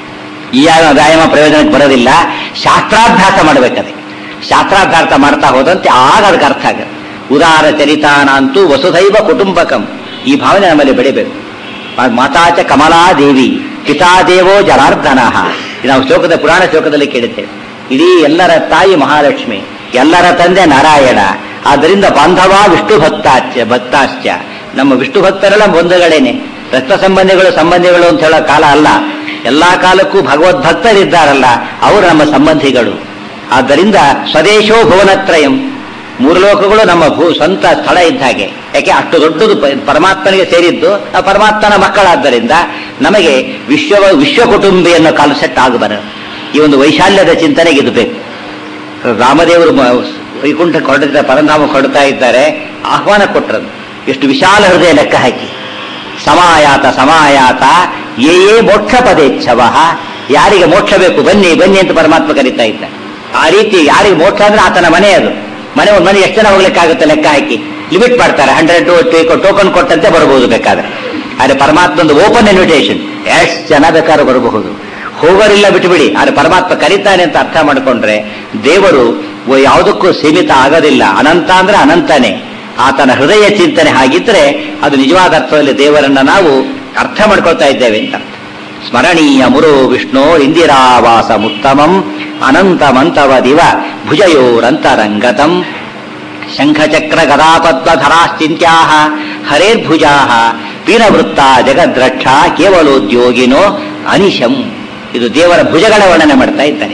Speaker 1: ಈ ಯಾವ- ವ್ಯಾಯಾಮ ಪ್ರಯೋಜನಕ್ಕೆ ಬರೋದಿಲ್ಲ ಶಾಸ್ತ್ರಾಭ್ಯಾಸ ಮಾಡಬೇಕದೆ ಶಾಸ್ತ್ರಾಭ್ಯಾಸ ಮಾಡ್ತಾ ಹೋದಂತೆ ಆಗ ಅದಕ್ಕೆ ಅರ್ಥ ಆಗುತ್ತೆ ಉದಾರ ಚರಿತಾನಂತೂ ವಸುಧೈವ ಕುಟುಂಬಕಂ ಈ ಭಾವನೆ ನಮ್ಮಲ್ಲಿ ಬೆಳಿಬೇಕು ಆ- ಮಾತಾಚ ಕಮಲಾದೇವಿ ಪಿತಾದೇವೋ ಜನಾರ್ದನ ನಾವು ಶ್ಲೋಕದ ಪುರಾಣ ಶ್ಲೋಕದಲ್ಲಿ ಕೇಳುತ್ತೇವೆ ಇಡೀ ಎಲ್ಲರ ತಾಯಿ ಮಹಾಲಕ್ಷ್ಮಿ ಎಲ್ಲರ ತಂದೆ ನಾರಾಯಣ ಆದ್ದರಿಂದ ಬಾಂಧವ ವಿಷ್ಣು ಭಕ್ತಾಚ ಭಕ್ತಾಶ್ಚ ನಮ್ಮ ವಿಷ್ಣು ಭಕ್ತರೆಲ್ಲ ಬಂಧುಗಳೇನೆ ರಕ್ತ ಸಂಬಂಧಿಗಳು ಸಂಬಂಧಿಗಳು ಅಂತ ಹೇಳೋ ಕಾಲ ಅಲ್ಲ ಎಲ್ಲಾ ಕಾಲಕ್ಕೂ ಭಗವದ್ಭಕ್ತರಿದ್ದಾರಲ್ಲ ಅವರು ನಮ್ಮ ಸಂಬಂಧಿಗಳು ಆದ್ದರಿಂದ ಸ್ವದೇಶೋ ಭುವನತ್ರಯಂ ಮೂರು ಲೋಕಗಳು ನಮ್ಮ ಭೂ ಸ್ವಂತ ಸ್ಥಳ ಇದ್ದ ಹಾಗೆ ಯಾಕೆ ಅಷ್ಟು ದೊಡ್ಡದು ಪ- ಪರಮಾತ್ಮನಿಗೆ ಸೇರಿದ್ದು ನಾವು ಪರಮಾತ್ಮನ ಮಕ್ಕಳಾದ್ದರಿಂದ ನಮಗೆ ವಿಶ್ವ ವಿಶ್ವ ಕುಟುಂಬಿ ಅನ್ನೋ ಕಾನ್ಸೆಪ್ಟ್ ಆಗಬಾರದು ಈ ಒಂದು ವೈಶಾಲ್ಯದ ಚಿಂತನೆಗೆ ಇದು ಬೇಕು ರಾಮದೇವರು ಮ- ವೈಕುಂಠ ಹೊರಡಿದ ಪರಂಧಾಮ ಹೊರಡ್ತಾ ಇದ್ದಾರೆ ಆಹ್ವಾನ ಕೊಟ್ಟರದು ಎಷ್ಟು ವಿಶಾಲ ಹೃದಯ ಲೆಕ್ಕ ಹಾಕಿ ಸಮಾಯಾತ ಸಮಾಯಾತ ಯೇ ಯೇ ಮೋಕ್ಷ ಪದೇಚ್ಛವ ಯಾರಿಗೆ ಮೋಕ್ಷ ಬೇಕು ಬನ್ನಿ ಬನ್ನಿ ಅಂತ ಪರಮಾತ್ಮ ಕರೀತಾ ಇದ್ದ ಆ ರೀತಿ ಯಾರಿಗೆ ಮೋಕ್ಷ ಅಂದ್ರೆ ಆತನ ಮನೆ ಅದು ಮನೆ ಒಂದು ಮನೆ ಎಷ್ಟು ಜನ ಹೋಗ್ಲಿಕ್ಕಾಗುತ್ತೆ ಲೆಕ್ಕ ಹಾಕಿ ಲಿಮಿಟ್ ಮಾಡ್ತಾರೆ ಹಂಡ್ರೆಡ್ ಟೋಕನ್ ಕೊಟ್ಟಂತೆ ಬರಬಹುದು ಬೇಕಾದ್ರೆ ಆದ್ರೆ ಪರಮಾತ್ಮಂದು ಓಪನ್ ಇನ್ವಿಟೇಷನ್ ಎಷ್ಟು ಜನ ಬೇಕಾದ್ರೂ ಬರಬಹುದು ಹೋಗೋರಿಲ್ಲ ಬಿಟ್ಟುಬಿಡಿ ಆದ್ರೆ ಪರಮಾತ್ಮ ಕರೀತಾನೆ ಅಂತ ಅರ್ಥ ಮಾಡಿಕೊಂಡ್ರೆ ದೇವರು ಒ- ಯಾವುದಕ್ಕೂ ಸೀಮಿತ ಆಗೋದಿಲ್ಲ ಅನಂತ ಅಂದ್ರೆ ಅನಂತನೇ ಆತನ ಹೃದಯ ಚಿಂತನೆ ಹಾಗಿದ್ರೆ ಅದು ನಿಜವಾದ ಅರ್ಥದಲ್ಲಿ ದೇವರನ್ನ ನಾವು ಅರ್ಥ ಮಾಡ್ಕೊಳ್ತಾ ಇದ್ದೇವೆ ಅಂತ ಸ್ಮರಣೀಯ ಮುರೋ ವಿಷ್ಣು ಇಂದಿರಾವಾಸ ಮುತ್ತಮಂ ಅನಂತ ಮಂತವ ದಿವ ಭುಜಯೋರಂತರಂಗತಂ ಶಂಖಚಕ್ರ ಗದಾಪದ್ಮಧರಾಶ್ಚಿಂತ್ಯಾ ಹರೇರ್ಭುಜಾ ಪೀನವೃತ್ತ ಜಗದ್ರಕ್ಷ ಕೇವಲೋದ್ಯೋಗಿನೋ ಅನಿಶಂ ಇದು ದೇವರ ಭುಜಗಳ ವರ್ಣನೆ ಮಾಡ್ತಾ ಇದ್ದಾನೆ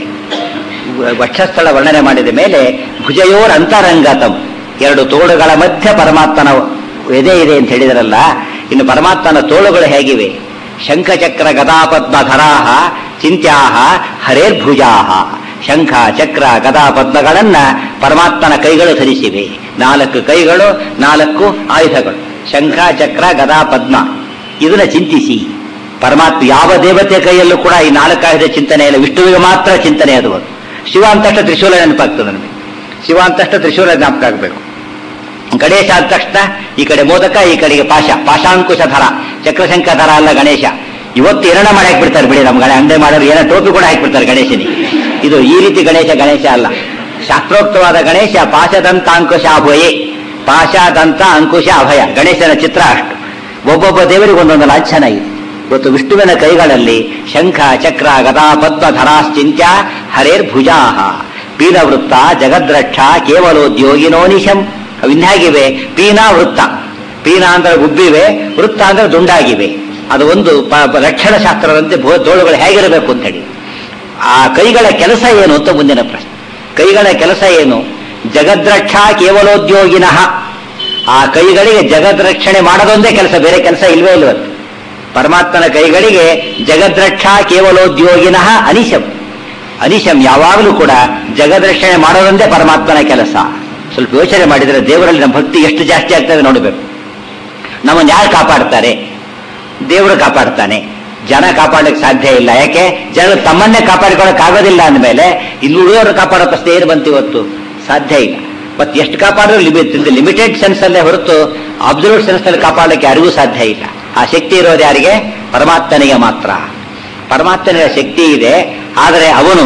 Speaker 1: ವಕ್ಷಸ್ಥಳ ವರ್ಣನೆ ಮಾಡಿದ ಮೇಲೆ ಭುಜಯೋರ್ ಅಂತರಂಗತಂ ಎರಡು ತೋಳುಗಳ ಮಧ್ಯ ಪರಮಾತ್ಮನ ಎದೆ ಇದೆ ಅಂತ ಹೇಳಿದರಲ್ಲ ಇನ್ನು ಪರಮಾತ್ಮನ ತೋಳುಗಳು ಹೇಗಿವೆ ಶಂಖಚಕ್ರ ಗದಾಪದ್ಮ ಧರಾಹ ಚಿಂತ್ಯಾಹ ಹರೇರ್ಭುಜಾಹ ಶಂಖ ಚಕ್ರ ಗದಾ ಪದ್ಮಗಳನ್ನ ಪರಮಾತ್ಮನ ಕೈಗಳು ಧರಿಸಿವೆ ನಾಲ್ಕು ಕೈಗಳು ನಾಲ್ಕು ಆಯುಧಗಳು ಶಂಖ ಚಕ್ರ ಗದಾ ಪದ್ಮ ಇದನ್ನ ಚಿಂತಿಸಿ ಪರಮಾತ್ಮ ಯಾವ ದೇವತೆ ಕೈಯಲ್ಲೂ ಕೂಡ ಈ ನಾಲ್ಕು ಆಯುಧ ಚಿಂತನೆ ಇಲ್ಲ ವಿಷ್ಣುವಿಗೆ ಮಾತ್ರ ಚಿಂತನೆ ಅದು ಶಿವ ಅಂತಷ್ಟ ತ್ರಿಶೂಲ ನೆನಪಾಗ್ತದೆ ನಮಗೆ ಶಿವ ಅಂತಷ್ಟ ತ್ರಿಶೂಲ ಜ್ಞಾಪಕ ಆಗಬೇಕು ಗಣೇಶ ಆದ ತಕ್ಷಣ ಈ ಕಡೆ ಮೋದಕ ಈ ಕಡೆಗೆ ಪಾಶ ಪಾಶಾಂಕುಶ ಧರ ಚಕ್ರಶಂಕ ಧರ ಅಲ್ಲ ಗಣೇಶ ಇವತ್ತು ಎರಡ ಮಾಡಿ ಹಾಕ್ಬಿಡ್ತಾರೆ ಬಿಡಿ ನಮ್ಮ ಗಣೆ ಅಂಡೆ ಮಾಡೋರು ಏನೋ ಟೋಪಿ ಕೂಡ ಹಾಕ್ಬಿಡ್ತಾರೆ ಗಣೇಶನಿಗೆ ಇದು ಈ ರೀತಿ ಗಣೇಶ ಗಣೇಶ ಅಲ್ಲ ಶಾಸ್ತ್ರೋಕ್ತವಾದ ಗಣೇಶ ಪಾಶದಂತ ಅಂಕುಶ ಅಭಯೇ ಪಾಶದಂತ ಅಂಕುಶ ಅಭಯ ಗಣೇಶನ ಚಿತ್ರ ಅಷ್ಟು ಒಬ್ಬೊಬ್ಬ ದೇವರಿಗೆ ಒಂದೊಂದು ಲಾಂಛನ ಇದೆ ಇವತ್ತು ವಿಷ್ಣುವಿನ ಕೈಗಳಲ್ಲಿ ಶಂಖ ಚಕ್ರ ಗದಾ ಪದ್ಮ ಧರಾಶ್ಚಿಂತ್ಯ ಹರೇರ್ಭುಜಾಹ ಪೀನವೃತ್ತ ಜಗದ್ರಕ್ಷ ಕೇವಲೋದ್ಯೋಗಿನೋ ನಿಶಂ ಅವು ಇನ್ಹಾಗಿವೆ ಪೀನ ವೃತ್ತ ಪೀನ ಅಂದ್ರೆ ಉಬ್ಬಿವೆ ವೃತ್ತ ಅಂದ್ರೆ ದುಂಡಾಗಿವೆ ಅದು ಒಂದು ಪ- ಪ- ರಕ್ಷಣಾ ಶಾಸ್ತ್ರದಂತೆ ಭೋ- ತೋಳುಗಳು ಹೇಗಿರಬೇಕು ಅಂತ ಹೇಳಿ ಆ ಕೈಗಳ ಕೆಲಸ ಏನು ಅಂತ ಮುಂದಿನ ಪ್ರಶ್ನೆ ಕೈಗಳ ಕೆಲಸ ಏನು ಜಗದ್ರಕ್ಷ ಕೇವಲೋದ್ಯೋಗಿನಃ ಆ ಕೈಗಳಿಗೆ ಜಗದ್ರಕ್ಷಣೆ ಮಾಡೋದೊಂದೇ ಕೆಲಸ ಬೇರೆ ಕೆಲಸ ಇಲ್ವೇ ಇಲ್ವತ್ತು ಪರಮಾತ್ಮನ ಕೈಗಳಿಗೆ ಜಗದ್ರಕ್ಷ ಕೇವಲೋದ್ಯೋಗಿನಃ ಅನಿಶಂ ಅನಿಶಂ ಯಾವಾಗಲೂ ಕೂಡ ಜಗದ್ರಕ್ಷಣೆ ಮಾಡೋದೊಂದೇ ಪರಮಾತ್ಮನ ಕೆಲಸ ಸ್ವಲ್ಪ ಯೋಚನೆ ಮಾಡಿದರೆ ದೇವರಲ್ಲಿ ನಮ್ಮ ಭಕ್ತಿ ಎಷ್ಟು ಜಾಸ್ತಿ ಆಗ್ತದೆ ನೋಡಬೇಕು ನಮ್ಮನ್ನು ಯಾರು ಕಾಪಾಡ್ತಾರೆ ದೇವರು ಕಾಪಾಡ್ತಾನೆ ಜನ ಕಾಪಾಡಲಿಕ್ಕೆ ಸಾಧ್ಯ ಇಲ್ಲ ಯಾಕೆ ಜನ ತಮ್ಮನ್ನೇ ಕಾಪಾಡಿಕೊಳ್ಳಕ್ ಆಗೋದಿಲ್ಲ ಅಂದಮೇಲೆ ಇಲ್ಲಿ ಉಳಿಯೋರು ಕಾಪಾಡೋ ಪ್ರಶ್ನೆ ಏನು ಬಂತು ಇವತ್ತು ಸಾಧ್ಯ ಇಲ್ಲ ಮತ್ತೆ ಎಷ್ಟು ಕಾಪಾಡಿದ್ರು ಲಿಮಿಟ್ ಲಿಮಿಟೆಡ್ ಸೆನ್ಸ್ ಅಲ್ಲೇ ಹೊರತು ಅಬ್ಸಲ್ಯೂಟ್ ಸೆನ್ಸ್ ಅಲ್ಲಿ ಕಾಪಾಡಲಿಕ್ಕೆ ಯಾರಿಗೂ ಸಾಧ್ಯ ಇಲ್ಲ ಆ ಶಕ್ತಿ ಇರೋದು ಯಾರಿಗೆ ಪರಮಾತ್ಮನಿಗೆ ಮಾತ್ರ ಪರಮಾತ್ಮನಿಗೆ ಶಕ್ತಿ ಇದೆ ಆದರೆ ಅವನು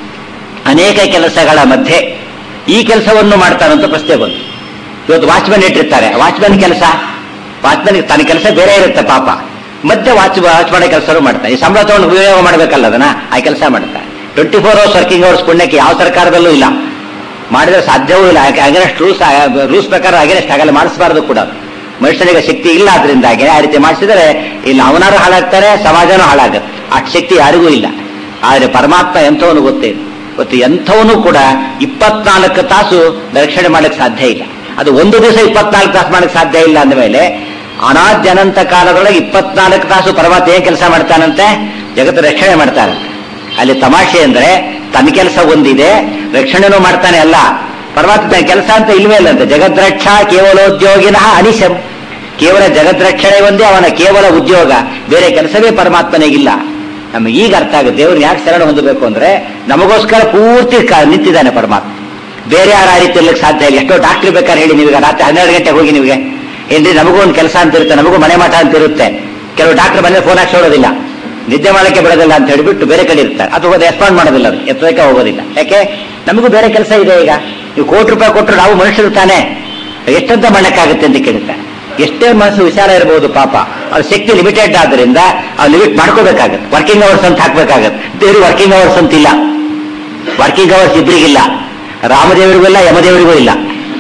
Speaker 1: ಅನೇಕ ಕೆಲಸಗಳ ಮಧ್ಯೆ ಈ ಕೆಲಸವನ್ನು ಮಾಡ್ತಾನಂತ ಪ್ರಶ್ನೆ ಬಂತು ಇವತ್ತು ವಾಚ್ಮನ್ ಇಟ್ಟಿರ್ತಾರೆ ವಾಚ್ಮನ್ ಕೆಲಸ ವಾಚ್ಮನ್ ತನ್ನ ಕೆಲಸ ಬೇರೆ ಇರುತ್ತೆ ಪಾಪ ಮತ್ತೆ ವಾಚ್ ವಾಚ್ ಮಾಡೋ ಕೆಲಸನೂ ಮಾಡ್ತಾನೆ ಈ ಸಂಬಳ ತಗೊಂಡು ಉಪಯೋಗ ಮಾಡಬೇಕಲ್ಲ ಅದನ್ನ ಆ ಕೆಲಸ ಮಾಡ್ತಾನೆ twenty four hours working hours ಪುಣ್ಯಕ್ಕೆ ಯಾವ ಸರ್ಕಾರದಲ್ಲೂ ಇಲ್ಲ ಮಾಡಿದ್ರೆ ಸಾಧ್ಯವೂ ಇಲ್ಲ ಅಗೇನೆಸ್ಟ್ ರೂಲ್ಸ್ ರೂಲ್ಸ್ ಪ್ರಕಾರ ಅಗೇನೆಸ್ಟ್ ಆಗಲ್ಲ ಮಾಡಿಸಬಾರದು ಕೂಡ ಮನುಷ್ಯನಿಗೆ ಶಕ್ತಿ ಇಲ್ಲ ಅದರಿಂದಾಗಿ ಆ ರೀತಿ ಮಾಡಿಸಿದರೆ ಇಲ್ಲಿ ಅವನಾರು ಹಾಳಾಗ್ತಾರೆ ಸಮಾಜನೂ ಹಾಳಾಗುತ್ತೆ ಅಷ್ಟು ಶಕ್ತಿ ಯಾರಿಗೂ ಇಲ್ಲ ಆದರೆ ಪರಮಾತ್ಮ ಎಂಥವನು ಗೊತ್ತೇ ಗೊತ್ತು ಎಂಥವನು ಕೂಡ ಇಪ್ಪತ್ನಾಲ್ಕು ತಾಸು ರಕ್ಷಣೆ ಮಾಡಕ್ಕೆ ಸಾಧ್ಯ ಇಲ್ಲ ಅದು ಒಂದು ದಿವಸ ಇಪ್ಪತ್ನಾಲ್ಕು ತಾಸು ಮಾಡಕ್ಕೆ ಸಾಧ್ಯ ಇಲ್ಲ ಅಂದಮೇಲೆ ಅನಾದ್ಯನಂತ ಕಾಲದೊಳಗೆ ಇಪ್ಪತ್ನಾಲ್ಕು ತಾಸು ಪರಮಾತ್ಮ ಏನ್ ಕೆಲಸ ಮಾಡ್ತಾನಂತೆ ಜಗತ್ತು ರಕ್ಷಣೆ ಮಾಡ್ತಾನಂತೆ ಅಲ್ಲಿ ತಮಾಷೆ ಅಂದ್ರೆ ತನ್ನ ಕೆಲಸ ಒಂದಿದೆ ರಕ್ಷಣೆನೂ ಮಾಡ್ತಾನೆ ಅಲ್ಲ ಪರಮಾತ್ಮ ತನ್ನ ಕೆಲಸ ಅಂತ ಇಲ್ವೇ ಇಲ್ಲ ಅಂತ ಜಗದ್ರಕ್ಷಾ ಕೇವಲೋದ್ಯೋಗಿನ ಅನಿಶಂ ಕೇವಲ ಜಗದ್ರಕ್ಷಣೆ ಒಂದೇ ಅವನ ಕೇವಲ ಉದ್ಯೋಗ ಬೇರೆ ಕೆಲಸವೇ ಪರಮಾತ್ಮನಿಗಿಲ್ಲ ನಮಗೆ ಈಗ ಅರ್ಥ ಆಗುತ್ತೆ ದೇವ್ರನ್ನ ಯಾಕೆ ಶರಣ ಹೊಂದಬೇಕು ಅಂದ್ರೆ ನಮಗೋಸ್ಕರ ಪೂರ್ತಿ ಕ- ನಿಂತಿದ್ದಾನೆ ಪರಮಾತ್ಮ ಬೇರೆ ಯಾರು ಆ ರೀತಿ ಇರ್ಲಿಕ್ಕೆ ಸಾಧ್ಯ ಇಲ್ಲ ಎಷ್ಟೋ ಡಾಕ್ಟ್ರಿ ಬೇಕಾದ್ರೆ ಹೇಳಿ ನೀವೀಗ ರಾತ್ರಿ ಹನ್ನೆರಡು ಗಂಟೆಗೆ ಹೋಗಿ ನಿಮಗೆ ಏನ್ರಿ ನಮಗೂ ಒಂದು ಕೆಲಸ ಅಂತ ಇರುತ್ತೆ ನಮಗೂ ಮನೆ ಮಾಟ ಅಂತ ಇರುತ್ತೆ ಕೆಲವು ಡಾಕ್ಟರ್ ಮನೆ ಫೋನ್ ಹಾಕಿ ನೋಡೋದಿಲ್ಲ ನಿದ್ದೆ ಮಾಡಕ್ಕೆ ಬಿಡೋದಿಲ್ಲ ಅಂತ ಹೇಳಿಬಿಟ್ಟು ಬೇರೆ ಕಡೆ ಇರ್ತಾರೆ ಅಥವಾ ರೆಸ್ಪಾಂಡ್ ಮಾಡೋದಿಲ್ಲ ಅದು ಎತ್ತರಕ್ಕೆ ಹೋಗೋದಿಲ್ಲ ಯಾಕೆ ನಮಗೂ ಬೇರೆ ಕೆಲಸ ಇದೆ ಈಗ ನೀವು ಕೋಟಿ ರೂಪಾಯಿ ಕೊಟ್ಟರು ನಾವು ಮನುಷ್ಯರು ತಾನೇ ಎಷ್ಟಂತ ಮಾಡಕ್ಕಾಗುತ್ತೆ ಅಂತ ಕೇಳುತ್ತಾರೆ ಎಷ್ಟೇ ಮನಸ್ಸು ವಿಚಾರ ಇರಬಹುದು ಪಾಪ ಅವ್ರ ಶಕ್ತಿ ಲಿಮಿಟೆಡ್ ಆದ್ರಿಂದ ಅವ್ರು ಲಿಮಿಟ್ ಮಾಡ್ಕೋಬೇಕಾಗತ್ತೆ ವರ್ಕಿಂಗ್ ಅವರ್ಸ್ ಅಂತ ಹಾಕ್ಬೇಕಾಗತ್ತೆ ದೇವ್ರಿಗೆ ವರ್ಕಿಂಗ್ ಅವರ್ಸ್ ಅಂತಿಲ್ಲ ವರ್ಕಿಂಗ್ ಅವರ್ಸ್ ಇಬ್ಬರಿಗಿಲ್ಲ ರಾಮದೇವರಿಗೂ ಇಲ್ಲ ಯಮದೇವರಿಗೂ ಇಲ್ಲ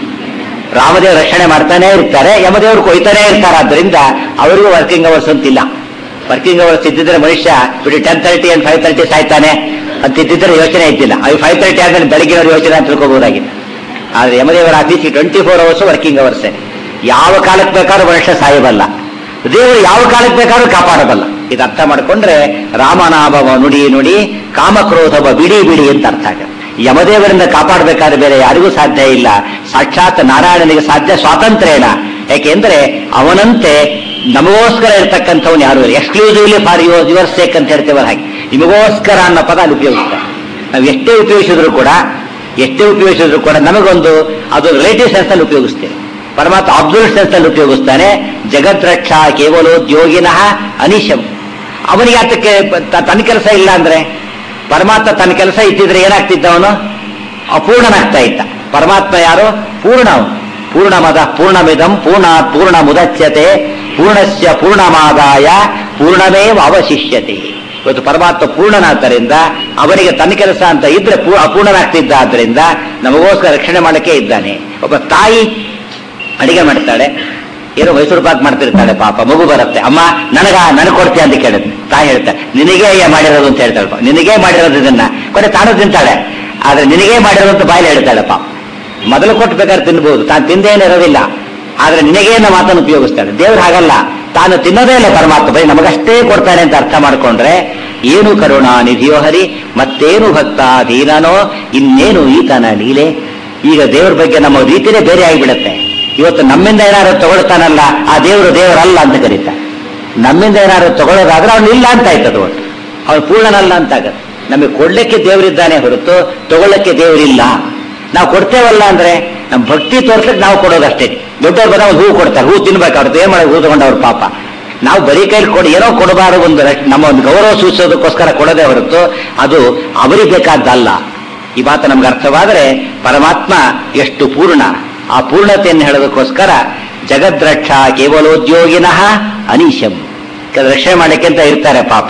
Speaker 1: ರಾಮದೇವ ರಕ್ಷಣೆ ಮಾಡ್ತಾನೆ ಇರ್ತಾರೆ ಯಮದೇವರು ಕೊಯ್ತಾನೆ ಇರ್ತಾರೆ ಆದ್ರಿಂದ ಅವರಿಗೂ ವರ್ಕಿಂಗ್ ಅವರ್ಸ್ ಅಂತಿಲ್ಲ ವರ್ಕಿಂಗ್ ಅವರ್ಸ್ ಇದ್ದಿದ್ರೆ ಮನುಷ್ಯ ಬಿಡಿ ten thirty and five thirty ಸಾಯ್ತಾನೆ ಅಂತ ಇದ್ದಿದ್ರೆ ಯೋಚನೆ ಇದ್ದಿಲ್ಲ ಅದು ಫೈವ್ ತರ್ಟಿ ಆದ್ಮೇಲೆ ಬೆಳಗಿನವ್ರ ಯೋಚನೆ ಅಂತ ತಿಳ್ಕೋಬಹುದಾಗಿತ್ತು ಆದ್ರೆ ಯಮದೇವರ office twenty four hours working hours ಯಾವ ಕಾಲಕ್ಕೆ ಬೇಕಾದ್ರೂ ಮನುಷ್ಯ ಸಾಯಬಲ್ಲ ದೇವರು ಯಾವ ಕಾಲಕ್ಕೆ ಬೇಕಾದ್ರೂ ಕಾಪಾಡಬಲ್ಲ ಇದು ಅರ್ಥ ಮಾಡ್ಕೊಂಡ್ರೆ ರಾಮನಾಮವ ನುಡಿ ನುಡಿ ಕಾಮಕ್ರೋಧವ ಬಿಡಿ ಬಿಡಿ ಅಂತ ಅರ್ಥ ಆಗುತ್ತೆ ಯಮದೇವರಿಂದ ಕಾಪಾಡಬೇಕಾದ್ರೆ ಬೇರೆ ಯಾರಿಗೂ ಸಾಧ್ಯ ಇಲ್ಲ ಸಾಕ್ಷಾತ್ ನಾರಾಯಣನಿಗೆ ಸಾಧ್ಯ ಸ್ವಾತಂತ್ರ್ಯ ಇಲ್ಲ ಯಾಕೆಂದ್ರೆ ಅವನಂತೆ ನಮಗೋಸ್ಕರ ಇರತಕ್ಕಂಥವ್ನು ಯಾರು ಇಲ್ಲ exclusively for your your sake ಅಂತ ಹೇಳ್ತೇವಲ್ಲ ಹಾಗೆ ನಿಮಗೋಸ್ಕರ ಅನ್ನೋ ಪದ ಅಲ್ಲಿ ಉಪಯೋಗಿಸ್ತಾರೆ ನಾವು ಎಷ್ಟೇ ಉಪಯೋಗಿಸಿದ್ರು ಕೂಡ ಎಷ್ಟೇ ಉಪಯೋಗಿಸಿದ್ರು ಕೂಡ ನಮಗೊಂದು ಅದು ರಿಲೇಟಿವ್ ಸೆನ್ಸ್ ಅಲ್ಲಿ ಉಪಯೋಗಿಸ್ತೇವೆ ಪರಮಾತ್ಮ ಅಬ್ಸಲ್ಯೂಟ್ ಸೆನ್ಸ್ ಅಲ್ಲಿ ಉಪಯೋಗಿಸ್ತಾನೆ ಜಗದ್ರಕ್ಷಾ ಕೇವಲೋದ್ಯೋಗಿನಃ ಅನಿಶಂ ಅವನಿಗೆ ಆತಕ್ಕೆ ತ- ತನ್ನ ಕೆಲಸ ಇಲ್ಲ ಅಂದ್ರೆ ಪರಮಾತ್ಮ ತನ್ನ ಕೆಲಸ ಇದ್ದಿದ್ರೆ ಏನಾಗ್ತಿದ್ದ ಅವನು ಅಪೂರ್ಣನಾಗ್ತಾ ಇದ್ದ ಪರಮಾತ್ಮ ಯಾರು ಪೂರ್ಣ ಅವನು ಪೂರ್ಣಮದ ಪೂರ್ಣಮಿದಂ ಪೂರ್ಣ ಪೂರ್ಣ ಮುದಚ್ಯತೆ ಪೂರ್ಣಸ್ಯ ಪೂರ್ಣಮಾದಾಯ ಪೂರ್ಣಮೇವ ಅವಶಿಷ್ಯತೆ ಇವತ್ತು ಪರಮಾತ್ಮ ಪೂರ್ಣನಾದ್ದರಿಂದ ಅವನಿಗೆ ತನ್ನ ಕೆಲಸ ಅಂತ ಇದ್ರೆ ಪೂ- ಅಪೂರ್ಣನಾಗ್ತಿದ್ದ ಆದ್ರಿಂದ ನಮಗೋಸ್ಕರ ರಕ್ಷಣೆ ಮಾಡಕ್ಕೆ ಇದ್ದಾನೆ ಒಬ್ಬ ತಾಯಿ ಅಡಿಗೆ ಮಾಡ್ತಾಳೆ ಏನೋ ಮೈಸೂರು ಪಾಕ್ ಮಾಡ್ತಿರ್ತಾಳೆ ಪಾಪ ಮಗು ಬರುತ್ತೆ ಅಮ್ಮ ನನಗ ನನಗೆ ಕೊಡ್ತೀಯ ಅಂತ ಕೇಳುತ್ತೆ ತಾಯಿ ಹೇಳ್ತಾಳೆ ನಿನಗೆ ಅಯ್ಯ ಮಾಡಿರೋದು ಅಂತ ಹೇಳ್ತಾಳೆ ಪಾಪ. ನಿನಗೇ ಮಾಡಿರೋದು ಇದನ್ನ ಕೊನೆ ತಾನು ತಿಂತಾಳೆ ಆದ್ರೆ ನಿನಗೇ ಮಾಡಿರೋದು ಅಂತ ಬಾಯಲ್ಲಿ ಹೇಳ್ತಾಳೆ ಪಾಪ ಮೊದಲು ಕೊಟ್ಟು ಬೇಕಾದ್ರೆ ತಿನ್ಬಹುದು ತಾನು ತಿಂದೇನಿರೋದಿಲ್ಲ ಆದ್ರೆ ನಿನಗೇನ ಮಾತನ್ನು ಉಪಯೋಗಿಸ್ತಾಳೆ ದೇವ್ರು ಹಾಗಲ್ಲ ತಾನು ತಿನ್ನೋದೇ ಇಲ್ಲ ಪರಮಾತ್ಮ ಬರೀ ನಮಗಷ್ಟೇ ಕೊಡ್ತಾನೆ ಅಂತ ಅರ್ಥ ಮಾಡ್ಕೊಂಡ್ರೆ ಏನು ಕರುಣಾ ನಿಧಿಯೋ ಹರಿ ಮತ್ತೇನು ಭಕ್ತ ದೀನನೋ ಇನ್ನೇನು ಈತನ ಲೀಲೆ ಈಗ ದೇವ್ರ ಬಗ್ಗೆ ನಮ್ಮ ರೀತಿನೇ ಬೇರೆ ಆಗಿಬಿಡುತ್ತೆ ಇವತ್ತು ನಮ್ಮಿಂದ ಏನಾದ್ರು ತಗೊಳ್ತಾನಲ್ಲ ಆ ದೇವರು ದೇವರಲ್ಲ ಅಂತ ಕರೀತಾರೆ ನಮ್ಮಿಂದ ಏನಾದ್ರು ತಗೊಳ್ಳೋದಾದ್ರೆ ಅವ್ನು ಇಲ್ಲ ಅಂತ ಆಯ್ತದ ಒಟ್ಟು ಅವ್ನು ಪೂರ್ಣನಲ್ಲ ಅಂತ ಆಗತ್ತೆ ನಮಗೆ ಕೊಡ್ಲಿಕ್ಕೆ ದೇವರಿದ್ದಾನೆ ಹೊರತು ತಗೊಳ್ಳಕ್ಕೆ ದೇವರಿಲ್ಲ ನಾವು ಕೊಡ್ತೇವಲ್ಲ ಅಂದ್ರೆ ನಮ್ಮ ಭಕ್ತಿ ತೋರ್ಸಕ್ಕೆ ನಾವು ಕೊಡೋದಷ್ಟೇ ದೊಡ್ಡವ್ರು ಬಂದ ಒಂದು ಹೂ ಕೊಡ್ತಾರೆ ಹೂ ತಿನ್ಬೇಕು ಅವ್ರದ್ದು ಏನ್ ಮಾಡಿ ಹೂ ತಗೊಂಡವ್ರ ಪಾಪ ನಾವು ಬರೀ ಕೈಲಿ ಕೊಡಿ ಏನೋ ಕೊಡಬಾರದು ಒಂದು ರಕ್ಷ- ನಮ್ಮ ಒಂದು ಗೌರವ ಸೂಚಿಸೋದಕ್ಕೋಸ್ಕರ ಕೊಡೋದೇ ಹೊರತು ಅದು ಅವರಿಗೆ ಬೇಕಾದ್ದಲ್ಲ ಈ ಮಾತು ನಮ್ಗೆ ಅರ್ಥವಾದರೆ ಪರಮಾತ್ಮ ಎಷ್ಟು ಪೂರ್ಣ ಆ ಪೂರ್ಣತೆಯನ್ನು ಹೇಳೋದಕ್ಕೋಸ್ಕರ ಜಗದ್ರಕ್ಷಾ ಕೇವಲೋದ್ಯೋಗಿನಃ ಅನೀಶಂ ಕೆಲವು ರಕ್ಷಣೆ ಮಾಡಕ್ಕೆ ಅಂತ ಇರ್ತಾರೆ ಪಾಪ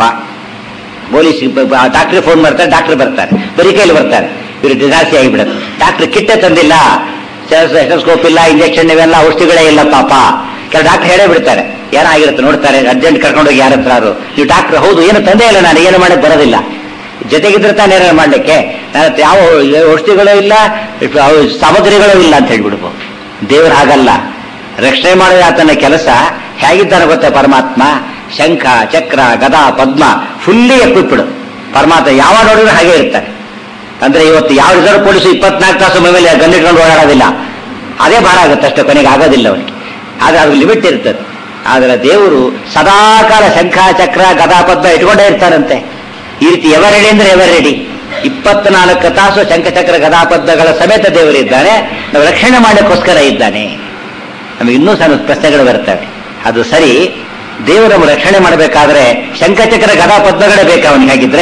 Speaker 1: ಪೊಲೀಸ್ ಡಾಕ್ಟ್ರಿಗೆ ಫೋನ್ ಮಾಡ್ತಾರೆ ಡಾಕ್ಟರ್ ಬರ್ತಾರೆ ಬರೀ ಕೈಲಿ ಬರ್ತಾರೆ ಇವರು ಜಾಸ್ತಿ ಆಗಿಬಿಡುತ್ತೆ ಡಾಕ್ಟರ್ ಕಿಟ್ಟೆ ತಂದಿಲ್ಲ ಸ್ಟೆಥೋಸ್ಕೋಪ್ ಇಲ್ಲ ಇಂಜೆಕ್ಷನ್ ಇವೆಲ್ಲ ಔಷಧಿಗಳೇ ಇಲ್ಲ ಪಾಪ ಕೆಲ ಡಾಕ್ಟರ್ ಹೇಳೇ ಬಿಡ್ತಾರೆ ಏನಾಗಿರುತ್ತೆ ನೋಡ್ತಾರೆ ಅರ್ಜೆಂಟ್ ಕರ್ಕೊಂಡೋಗಿ ಯಾರ ಹತ್ರ ನೀವು ಡಾಕ್ಟರ್ ಹೌದು ಏನು ತಂದೆ ಇಲ್ಲ ನಾನು ಏನು ಮಾಡಕ್ ಬರೋದಿಲ್ಲ ಜೊತೆಗಿದ್ರೆ ತಾನೇ ಏನಾರು ಮಾಡ್ಲಿಕ್ಕೆ ನನ್ನ ಹತ್ರ ಯಾವ ಔಷಧಿಗಳು ಇಲ್ಲ ಅವು ಸಾಮಗ್ರಿಗಳು ಇಲ್ಲ ಅಂತ ಹೇಳ್ಬಿಡ್ಬೋದು ದೇವ್ರು ಹಾಗಲ್ಲ ರಕ್ಷಣೆ ಮಾಡಿದ ಆತನ ಕೆಲಸ ಹೇಗಿದ್ದಾನೆ ಗೊತ್ತಾ ಪರಮಾತ್ಮ ಶಂಖ ಚಕ್ರ ಗದಾ ಪದ್ಮ ಫುಲ್ಲಿ ಎಕ್ವಿಪ್ಡ್ ಪರಮಾತ್ಮ ಯಾವ ನೋಡಿದ್ರು ಹಾಗೆ ಇರ್ತಾರೆ ಅಂದ್ರೆ ಇವತ್ತು ಯಾವ ರಿಸರ್ವ್ ಪೊಲೀಸು ಇಪ್ಪತ್ನಾಲ್ಕು ತಾಸು ಮೇಲೆ ಗನ್ನಿಟ್ಕೊಂಡು ಓಡಾಡೋದಿಲ್ಲ ಅದೇ ಭಾರ ಆಗುತ್ತೆ ಅಷ್ಟೇ ಕೊನೆಗೆ ಆಗೋದಿಲ್ಲ ಅವನಿಗೆ ಆದ್ರೆ ಅದು ಲಿಮಿಟ್ ಇರ್ತದೆ ಆದ್ರೆ ದೇವರು ಸದಾಕಾಲ ಶಂಖ ಚಕ್ರ ಗದಾ ಪದ್ಮ ಇಟ್ಕೊಂಡೇ ಇರ್ತಾರಂತೆ ಈ ರೀತಿ ಎವರ್ ರೆಡಿ ಅಂದ್ರೆ ಎವರ್ ರೆಡಿ ಇಪ್ಪತ್ನಾಲ್ಕು ತಾಸು ಶಂಖಚಕ್ರ ಗದಾಪದ್ಮಗಳ ಸಮೇತ ದೇವರಿದ್ದಾನೆ ನಾವು ರಕ್ಷಣೆ ಮಾಡಲಿಕ್ಕೋಸ್ಕರ ಇದ್ದಾನೆ ನಮಗೆ ಇನ್ನೂ ಸಣ್ಣ ಪ್ರಶ್ನೆಗಳು ಬರ್ತವೆ ಅದು ಸರಿ ದೇವರು ನಮ್ಮ ರಕ್ಷಣೆ ಮಾಡಬೇಕಾದ್ರೆ ಶಂಖಚಕ್ರ ಗದಾಪದ್ಮಗಳೇ ಬೇಕಾ ಅವನಿಗೆ ಹಾಗಿದ್ರೆ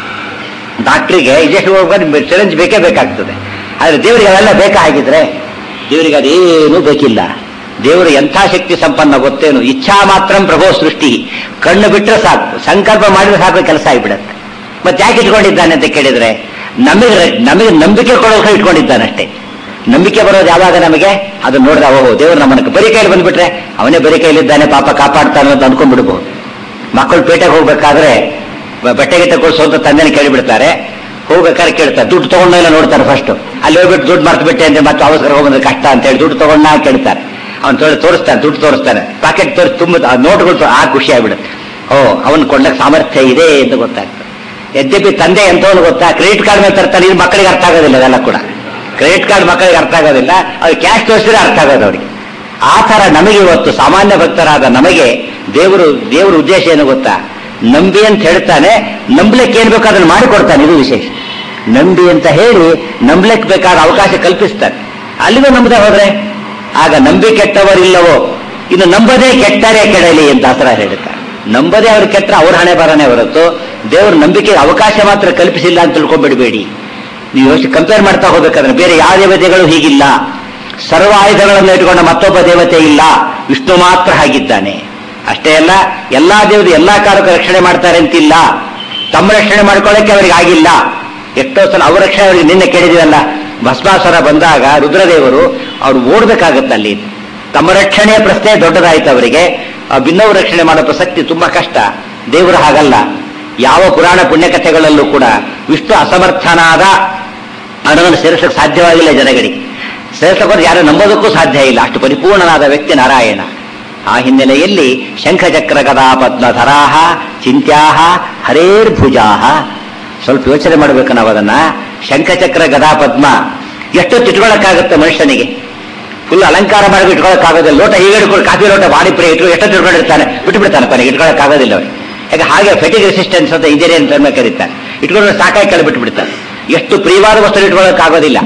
Speaker 1: ಡಾಕ್ಟ್ರಿಗೆ ಇಂಜೆಕ್ಷನ್ ಹೋಗ್ಬೇಕು ಸಿರಂಜ್ ಬೇಕೇ ಬೇಕಾಗ್ತದೆ ಆದ್ರೆ ದೇವರಿಗೆ ಅವೆಲ್ಲ ಬೇಕಾ ಹಾಗಿದ್ರೆ ದೇವರಿಗೆ ಅದೇನೂ ಬೇಕಿಲ್ಲ ದೇವರು ಎಂಥ ಶಕ್ತಿ ಸಂಪನ್ನ ಗೊತ್ತೇನು ಇಚ್ಛಾ ಮಾತ್ರ ಪ್ರಭೋ ಸೃಷ್ಟಿ ಕಣ್ಣು ಬಿಟ್ಟರೆ ಸಾಕು ಸಂಕಲ್ಪ ಮಾಡಿದ್ರೆ ಸಾಕು ಕೆಲಸ ಆಗಿಬಿಡತ್ತೆ ಮತ್ತೆ ಯಾಕೆ ಇಟ್ಕೊಂಡಿದ್ದಾನೆ ಅಂತ ಕೇಳಿದ್ರೆ ನಮಗೆ ನಮಗೆ ನಂಬಿಕೆ ಕೊಡೋಕೆ ಇಟ್ಕೊಂಡಿದ್ದಾನಷ್ಟೇ ನಂಬಿಕೆ ಬರೋದು ಯಾವಾಗ ನಮಗೆ ಅದು ನೋಡಿದ್ರೆ ಓಹೋ ದೇವರು ನಮ್ಮನ್ನ ಬರೀ ಕೈಯಲ್ಲಿ ಬಂದ್ಬಿಟ್ರೆ ಅವನೇ ಬರೀ ಕೈಯಲ್ಲಿದ್ದಾನೆ ಪಾಪ ಕಾಪಾಡ್ತಾನೆ ಅಂತ ಅನ್ಕೊಂಡ್ಬಿಡ್ಬೋದು ಮಕ್ಕಳು ಪೇಟೆಗೆ ಹೋಗ್ಬೇಕಾದ್ರೆ ಬ- ಬಟ್ಟೆ ಗಿಟ್ಟೆ ಕೊಡಿಸು ಅಂತ ತಂದೆನ ಕೇಳಿಬಿಡ್ತಾರೆ ಹೋಗ್ಬೇಕಾದ್ರೆ ಕೇಳ್ತಾರೆ ದುಡ್ಡು ತಗೊಂಡೆಲ್ಲ ನೋಡ್ತಾರೆ ಫಸ್ಟ್ ಅಲ್ಲಿ ಹೋಗ್ಬಿಟ್ಟು ದುಡ್ಡು ಮರ್ತು ಬಿಟ್ಟೆ ಅಂದ್ರೆ ಮತ್ತೆ ಅವಸರ ಹೋಗೋದ್ರೆ ಕಷ್ಟ ಅಂತ ಹೇಳಿ ದುಡ್ಡು ತಗೊಂಡ ಕೇಳ್ತಾರೆ ಅವ್ನು ತೋರಿ ತೋರಿಸ್ತಾನೆ ದುಡ್ಡು ತೋರಿಸ್ತಾನೆ ಪಾಕೆಟ್ ತೋರಿಸಿ ತುಂಬ ಆ ನೋಟ್ಗಳು ತೋ- ಆ ಖುಷಿ ಆಗ್ಬಿಡುತ್ತೆ ಓ ಅವನು ಕೊಡ್ಲಕ್ಕೆ ಸಾಮರ್ಥ್ಯ ಇದೆ ಅಂತ ಗೊತ್ತಾಗ್ತದೆ ಯದ್ಯಪಿ ತಂದೆ ಎಂತವನು ಗೊತ್ತಾ ಕ್ರೆಡಿಟ್ ಕಾರ್ಡ್ ಮೇಲೆ ತರ್ತಾನೆ ಇದು ಮಕ್ಕಳಿಗೆ ಅರ್ಥ ಆಗೋದಿಲ್ಲ ಅದೆಲ್ಲ ಕೂಡ ಕ್ರೆಡಿಟ್ ಕಾರ್ಡ್ ಮಕ್ಕಳಿಗೆ ಅರ್ಥ ಆಗೋದಿಲ್ಲ ಅದು ಕ್ಯಾಶ್ ತೋರಿಸಿದ್ರೆ ಅರ್ಥ ಆಗೋದು ಅವರಿಗೆ ಆ ತರ ನಮಗೆ ಇವತ್ತು ಸಾಮಾನ್ಯ ಭಕ್ತರಾದ ನಮಗೆ ದೇವರು ದೇವರ ಉದ್ದೇಶ ಏನು ಗೊತ್ತಾ ನಂಬಿ ಅಂತ ಹೇಳ್ತಾನೆ ನಂಬಲಿಕ್ಕೆ ಏನ್ ಬೇಕೋ ಅದನ್ನು ಮಾಡಿಕೊಡ್ತಾನೆ ಇದು ವಿಶೇಷ ನಂಬಿ ಅಂತ ಹೇಳಿ ನಂಬಲಿಕ್ಕೆ ಬೇಕಾದ ಅವಕಾಶ ಕಲ್ಪಿಸ್ತಾನೆ ಅಲ್ಲಿಗೂ ನಂಬದೆ ಹೋದ್ರೆ ಆಗ ನಂಬಿ ಕೆಟ್ಟವರಿಲ್ಲವೋ ಇನ್ನು ನಂಬದೇ ಕೆಟ್ಟರೆ ಕೆಡಲಿ ಅಂತ ಆತರ ಹೇಳ್ತಾರೆ ನಂಬದೇ ಅವ್ರು ಕೆಟ್ಟರೆ ಅವ್ರ ಹಣೆ ಬರನೇ ಹೊರತು ದೇವ್ರ ನಂಬಿಕೆಗೆ ಅವಕಾಶ ಮಾತ್ರ ಕಲ್ಪಿಸಿಲ್ಲ ಅಂತ ತಿಳ್ಕೊಂಡ್ಬಿಡಬೇಡಿ ನೀವು ಯೋಚನೆ ಕಂಪೇರ್ ಮಾಡ್ತಾ ಹೋಗ್ಬೇಕಾದ್ರೆ ಬೇರೆ ಯಾವ ದೇವತೆಗಳು ಹೀಗಿಲ್ಲ ಸರ್ವ ಆಯುಧಗಳನ್ನು ಇಟ್ಕೊಂಡ ಮತ್ತೊಬ್ಬ ದೇವತೆ ಇಲ್ಲ ವಿಷ್ಣು ಮಾತ್ರ ಹಾಗಿದ್ದಾನೆ ಅಷ್ಟೇ ಅಲ್ಲ ಎಲ್ಲಾ ದೇವರು ಎಲ್ಲಾ ಕಾಲಕ್ಕೂ ರಕ್ಷಣೆ ಮಾಡ್ತಾರೆ ಅಂತಿಲ್ಲ ತಮ್ಮ ರಕ್ಷಣೆ ಮಾಡ್ಕೊಳ್ಳಕ್ಕೆ ಅವರಿಗೆ ಆಗಿಲ್ಲ ಎಷ್ಟೋ ಸಲ ಅವ್ರ ರಕ್ಷಣೆ ಅವರಿಗೆ ನಿನ್ನೆ ಕೇಳಿದಿರಲ್ಲ ಭಸ್ಮಾಸುರ ಬಂದಾಗ ರುದ್ರದೇವರು ಅವ್ರು ಓಡ್ಬೇಕಾಗತ್ತೆ ಅಲ್ಲಿ ತಮ್ಮ ರಕ್ಷಣೆಯ ಪ್ರಶ್ನೆ ದೊಡ್ಡದಾಯ್ತು ಅವರಿಗೆ ಆ ಭಿನ್ನವ ರಕ್ಷಣೆ ಮಾಡೋ ಪ್ರಸಕ್ತಿ ತುಂಬಾ ಕಷ್ಟ ದೇವರು ಹಾಗಲ್ಲ ಯಾವ ಪುರಾಣ ಪುಣ್ಯಕಥೆಗಳಲ್ಲೂ ಕೂಡ ವಿಷ್ಣು ಅಸಮರ್ಥನಾದ ಅನ್ನೋದನ್ನು ಸೇರಿಸಕ್ಕೆ ಸಾಧ್ಯವಾಗಿಲ್ಲ ಜನಗಳಿಗೆ ಸೇರಿಸಕ್ಕೆ ಯಾರು ನಂಬೋದಕ್ಕೂ ಸಾಧ್ಯ ಇಲ್ಲ ಅಷ್ಟು ಪರಿಪೂರ್ಣನಾದ ವ್ಯಕ್ತಿ ನಾರಾಯಣ ಆ ಹಿನ್ನೆಲೆಯಲ್ಲಿ ಶಂಖಚಕ್ರ ಗದಾ ಪದ್ಮಧರಾಹ ಚಿಂತ್ಯಾಹ ಹರೇರ್ಭುಜಾಹ ಸ್ವಲ್ಪ ಯೋಚನೆ ಮಾಡಬೇಕು ನಾವು ಅದನ್ನ ಶಂಖಚಕ್ರ ಗದಾ ಪದ್ಮ ಎಷ್ಟು ತಿಟ್ಕೊಳ್ಳಕ್ಕಾಗುತ್ತೆ ಮನುಷ್ಯನಿಗೆ ಫುಲ್ ಅಲಂಕಾರ ಮಾಡಿ ಇಟ್ಕೊಳ್ಳೋಕ್ಕಾಗೋದಿಲ್ಲ ಲೋಟ ಹೀಗೆ ಇಟ್ಕೊಂಡು ಕಾಫಿ ಲೋಟ ಬಾಡಿ ಪ್ರೇ ಇಟ್ಟು ಎಷ್ಟು ತಿಳ್ಕೊಂಡಿರ್ತಾನೆ ಬಿಟ್ಟು ಬಿಡ್ತಾನೆ ಕೊನೆಗೆ ಇಟ್ಕೊಳ್ಳೋಕ್ಕಾಗೋದಿಲ್ಲ ಅವ್ರಿಗೆ ಯಾಕೆ ಹಾಗೆ ಫೆಟಿಕ್ ರೆಸಿಸ್ಟೆನ್ಸ್ ಅಂತ ಇಂಜಿನಿಯರ್ ಅಂತ ಕರೀತಾರೆ ಇಟ್ಕೊಂಡ್ರೆ ಸಾಕಾಗಿ ಕೆಳ ಬಿಟ್ಟು ಬಿಡ್ತಾನೆ ಎಷ್ಟು ಪ್ರಿಯವಾದ ವಸ್ತು ಇಟ್ಕೊಳ್ಳೋಕ್ಕಾಗೋದಿಲ್ಲ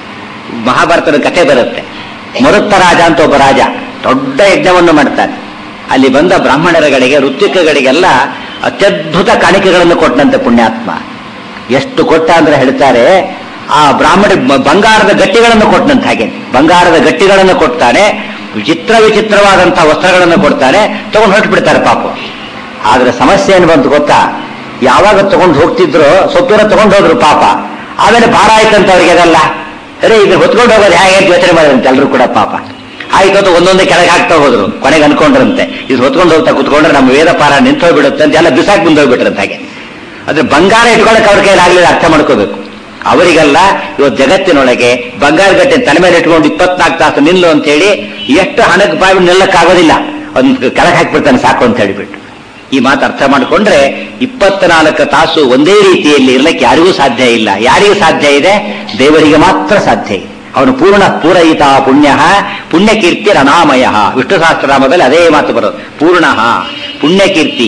Speaker 1: ಮಹಾಭಾರತದ ಕಥೆ ಬರುತ್ತೆ ಮರುತ್ತ ರಾಜ ಅಂತ ಒಬ್ಬ ರಾಜ ದೊಡ್ಡ ಯಜ್ಞವನ್ನು ಮಾಡ್ತಾನೆ ಅಲ್ಲಿ ಬಂದ ಬ್ರಾಹ್ಮಣರುಗಳಿಗೆ ಋತ್ವಿಕಗಳಿಗೆಲ್ಲ ಅತ್ಯದ್ಭುತ ಕಾಣಿಕೆಗಳನ್ನು ಕೊಟ್ಟಂತೆ ಪುಣ್ಯಾತ್ಮ ಎಷ್ಟು ಕೊಟ್ಟ ಅಂದ್ರೆ ಹೇಳ್ತಾರೆ ಆ ಬ್ರಾಹ್ಮಣ ಬ- ಬಂಗಾರದ ಗಟ್ಟಿಗಳನ್ನು ಕೊಟ್ಟಂತ ಹಾಗೆ ಬಂಗಾರದ ಗಟ್ಟಿಗಳನ್ನು ಕೊಡ್ತಾನೆ ವಿಚಿತ್ರ ವಿಚಿತ್ರವಾದಂತಹ ವಸ್ತ್ರಗಳನ್ನು ಕೊಡ್ತಾನೆ ತಗೊಂಡು ಹೊರಟು ಪಾಪ ಆದ್ರೆ ಸಮಸ್ಯೆ ಏನು ಬಂತು ಗೊತ್ತಾ ಯಾವಾಗ ತಗೊಂಡು ಹೋಗ್ತಿದ್ರು ಸ್ವಲ್ಪ ದೂರ ತಗೊಂಡು ಹೋದ್ರು ಪಾಪ ಆಮೇಲೆ ಭಾರ ಆಯ್ತಂತ ಅವ್ರಿಗೆ ಅದಲ್ಲ ಅರೆ ಇದು ಹೊತ್ಕೊಂಡು ಹೋಗೋದು ಹೇಗೆ ಅಂತ ಯೋಚನೆ ಮಾಡಿದಂತೆ ಎಲ್ಲರೂ ಕೂಡ ಪಾಪ ಆಯ್ತು ಅಂತ ಒಂದೊಂದೇ ಕೆಳಗೆ ಹಾಕ್ತಾ ಹೋದ್ರು ಕೊನೆಗೆ ಅನ್ಕೊಂಡ್ರಂತೆ ಇದು ಹೊತ್ಕೊಂಡು ಹೋಗ್ತಾ ಕುತ್ಕೊಂಡ್ರೆ ನಮ್ಮ ವೇದ ಪಾರ ನಿಂತೋಗ್ಬಿಡುತ್ತೆ ಅಂತ ಎಲ್ಲ ಬಿಸಾಕ್ ಮುಂದೋಗ್ಬಿಟ್ರಂತ ಹಾಗೆ ಅದ್ರ ಬಂಗಾರ ಇಟ್ಕೊಳಕ್ ಅವ್ರ ಕೈಲಾಗ್ಲಿಲ್ಲ ಅರ್ಥ ಮಾಡ್ಕೋಬೇಕು ಅವರಿಗೆಲ್ಲ ಇವತ್ತು ಜಗತ್ತಿನೊಳಗೆ ಬಂಗಾರ ಗಟ್ಟೆ ತಲೆ ಮೇಲೆ ಇಟ್ಕೊಂಡು ಇಪ್ಪತ್ನಾಲ್ಕು ತಾಸು ನಿಲ್ಲು ಅಂತ ಹೇಳಿ ಎಷ್ಟು ಹಣಕ್ಕೆ ಬಾಯಿ ನಿಲ್ಲಕ್ಕಾಗೋದಿಲ್ಲ ಒಂದು ಕೆಳಗೆ ಹಾಕ್ಬಿಡ್ತಾನೆ ಸಾಕು ಅಂತ ಹೇಳಿಬಿಟ್ಟು ಈ ಮಾತು ಅರ್ಥ ಮಾಡಿಕೊಂಡ್ರೆ ಇಪ್ಪತ್ನಾಲ್ಕು ತಾಸು ಒಂದೇ ರೀತಿಯಲ್ಲಿ ಇರ್ಲಿಕ್ಕೆ ಯಾರಿಗೂ ಸಾಧ್ಯ ಇಲ್ಲ ಯಾರಿಗೂ ಸಾಧ್ಯ ಇದೆ ದೇವರಿಗೆ ಮಾತ್ರ ಸಾಧ್ಯ ಇದೆ ಅವನು ಪೂರ್ಣ ಪೂರಯಿತ ಪುಣ್ಯ ಪುಣ್ಯಕೀರ್ತಿ ಅನಾಮಯ ವಿಷ್ಣು ಸಹಸ್ರನಾಮದಲ್ಲಿ ಅದೇ ಮಾತು ಬರೋದು ಪೂರ್ಣ ಪುಣ್ಯಕೀರ್ತಿ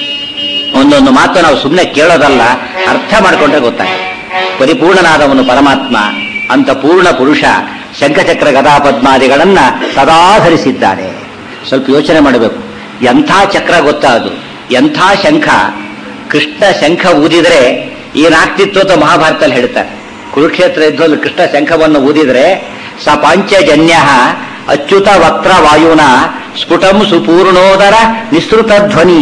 Speaker 1: ಒಂದೊಂದು ಮಾತು ನಾವು ಸುಮ್ಮನೆ ಕೇಳೋದಲ್ಲ ಅರ್ಥ ಮಾಡಿಕೊಂಡ್ರೆ ಗೊತ್ತಾಗುತ್ತೆ ಪರಿಪೂರ್ಣನಾದವನು ಪರಮಾತ್ಮ ಅಂತ ಪೂರ್ಣ ಪುರುಷ ಶಂಖಚಕ್ರ ಗದಾ ಪದ್ಮಾದಿಗಳನ್ನ ಸದಾ ಧರಿಸಿದ್ದಾನೆ ಸ್ವಲ್ಪ ಯೋಚನೆ ಮಾಡಬೇಕು ಎಂಥ ಚಕ್ರ ಗೊತ್ತಾ ಅದು ಎಂಥ ಶಂಖ ಕೃಷ್ಣ ಶಂಖ ಊದಿದ್ರೆ ಏನಾಗ್ತಿತ್ತು ಅಂತ ಮಹಾಭಾರತದಲ್ಲಿ ಹೇಳ್ತಾರೆ ಕುರುಕ್ಷೇತ್ರ ಯುದ್ಧದಲ್ಲಿ ಕೃಷ್ಣ ಶಂಖವನ್ನು ಊದಿದ್ರೆ ಸ ಪಾಂಚಜನ್ಯ ಅಚ್ಯುತ ವಕ್ರ ವಾಯುನ ಸ್ಫುಟಂ ಸುಪೂರ್ಣೋದರ ನಿಸೃತ ಧ್ವನಿ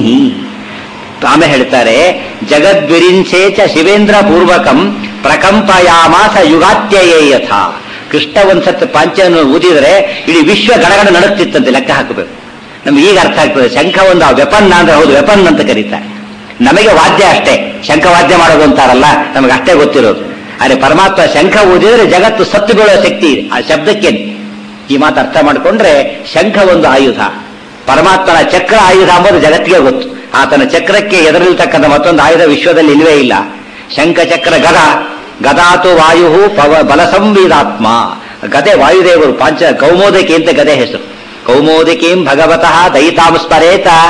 Speaker 1: ಆಮೇಲೆ ಹೇಳ್ತಾರೆ ಜಗದ್ವಿರಿಂಚೇಚ ಶಿವೇಂದ್ರ ಪೂರ್ವಕಂ ಪ್ರಕಂಪಯಾಮಾಸ ಯುಗಾತ್ಯಯೇ ಯಥ ಕೃಷ್ಣ ಒಂದ್ಸತ್ ಪಾಂಚವನ್ನು ಊದಿದ್ರೆ ಇಡೀ ವಿಶ್ವ ಗಡಗಡ ನಡುತ್ತಿತ್ತಂತೆ ಲೆಕ್ಕ ಹಾಕಬೇಕು ನಮ್ಗೆ ಈಗ ಅರ್ಥ ಆಗ್ತದೆ ಶಂಖ ಒಂದು ಆ ವೆಪನ್ ಅಂದ್ರೆ ಹೌದು ವೆಪನ್ ಅಂತ ಕರೀತಾರೆ ನಮಗೆ ವಾದ್ಯ ಅಷ್ಟೇ ಶಂಖ ವಾದ್ಯ ಮಾಡೋದು ಅಂತಾರಲ್ಲ ನಮಗೆ ಅಷ್ಟೇ ಗೊತ್ತಿರೋದು ಆದ್ರೆ ಪರಮಾತ್ಮ ಶಂಖ ಊದಿದ್ರೆ ಜಗತ್ತು ಸತ್ತು ಬೀಳುವ ಶಕ್ತಿ ಇದೆ ಆ ಶಬ್ದಕ್ಕೆ ಈ ಮಾತು ಅರ್ಥ ಮಾಡಿಕೊಂಡ್ರೆ ಶಂಖ ಒಂದು ಆಯುಧ ಪರಮಾತ್ಮನ ಚಕ್ರ ಆಯುಧ ಅಂಬುದು ಜಗತ್ತಿಗೆ ಗೊತ್ತು ಆತನ ಚಕ್ರಕ್ಕೆ ಎದುರಿಲ್ತಕ್ಕಂಥ ಮತ್ತೊಂದು ಆಯುಧ ವಿಶ್ವದಲ್ಲಿ ಇಲ್ವೇ ಇಲ್ಲ ಶಂಖ ಚಕ್ರ ಗದ ಗದಾತು ವಾಯು ಪವ ಬಲ ಸಂವೇದಾತ್ಮ ಗದೆ ವಾಯುದೇವರು ಪಾಂಚ ಕೌಮೋದಕಿ ಅಂತ ಗದೆ ಹೆಸರು ಕೌಮೋದಕೀಂ ಭಗವತಃ ದಯಿತಾಂ ಸ್ಮರೇತ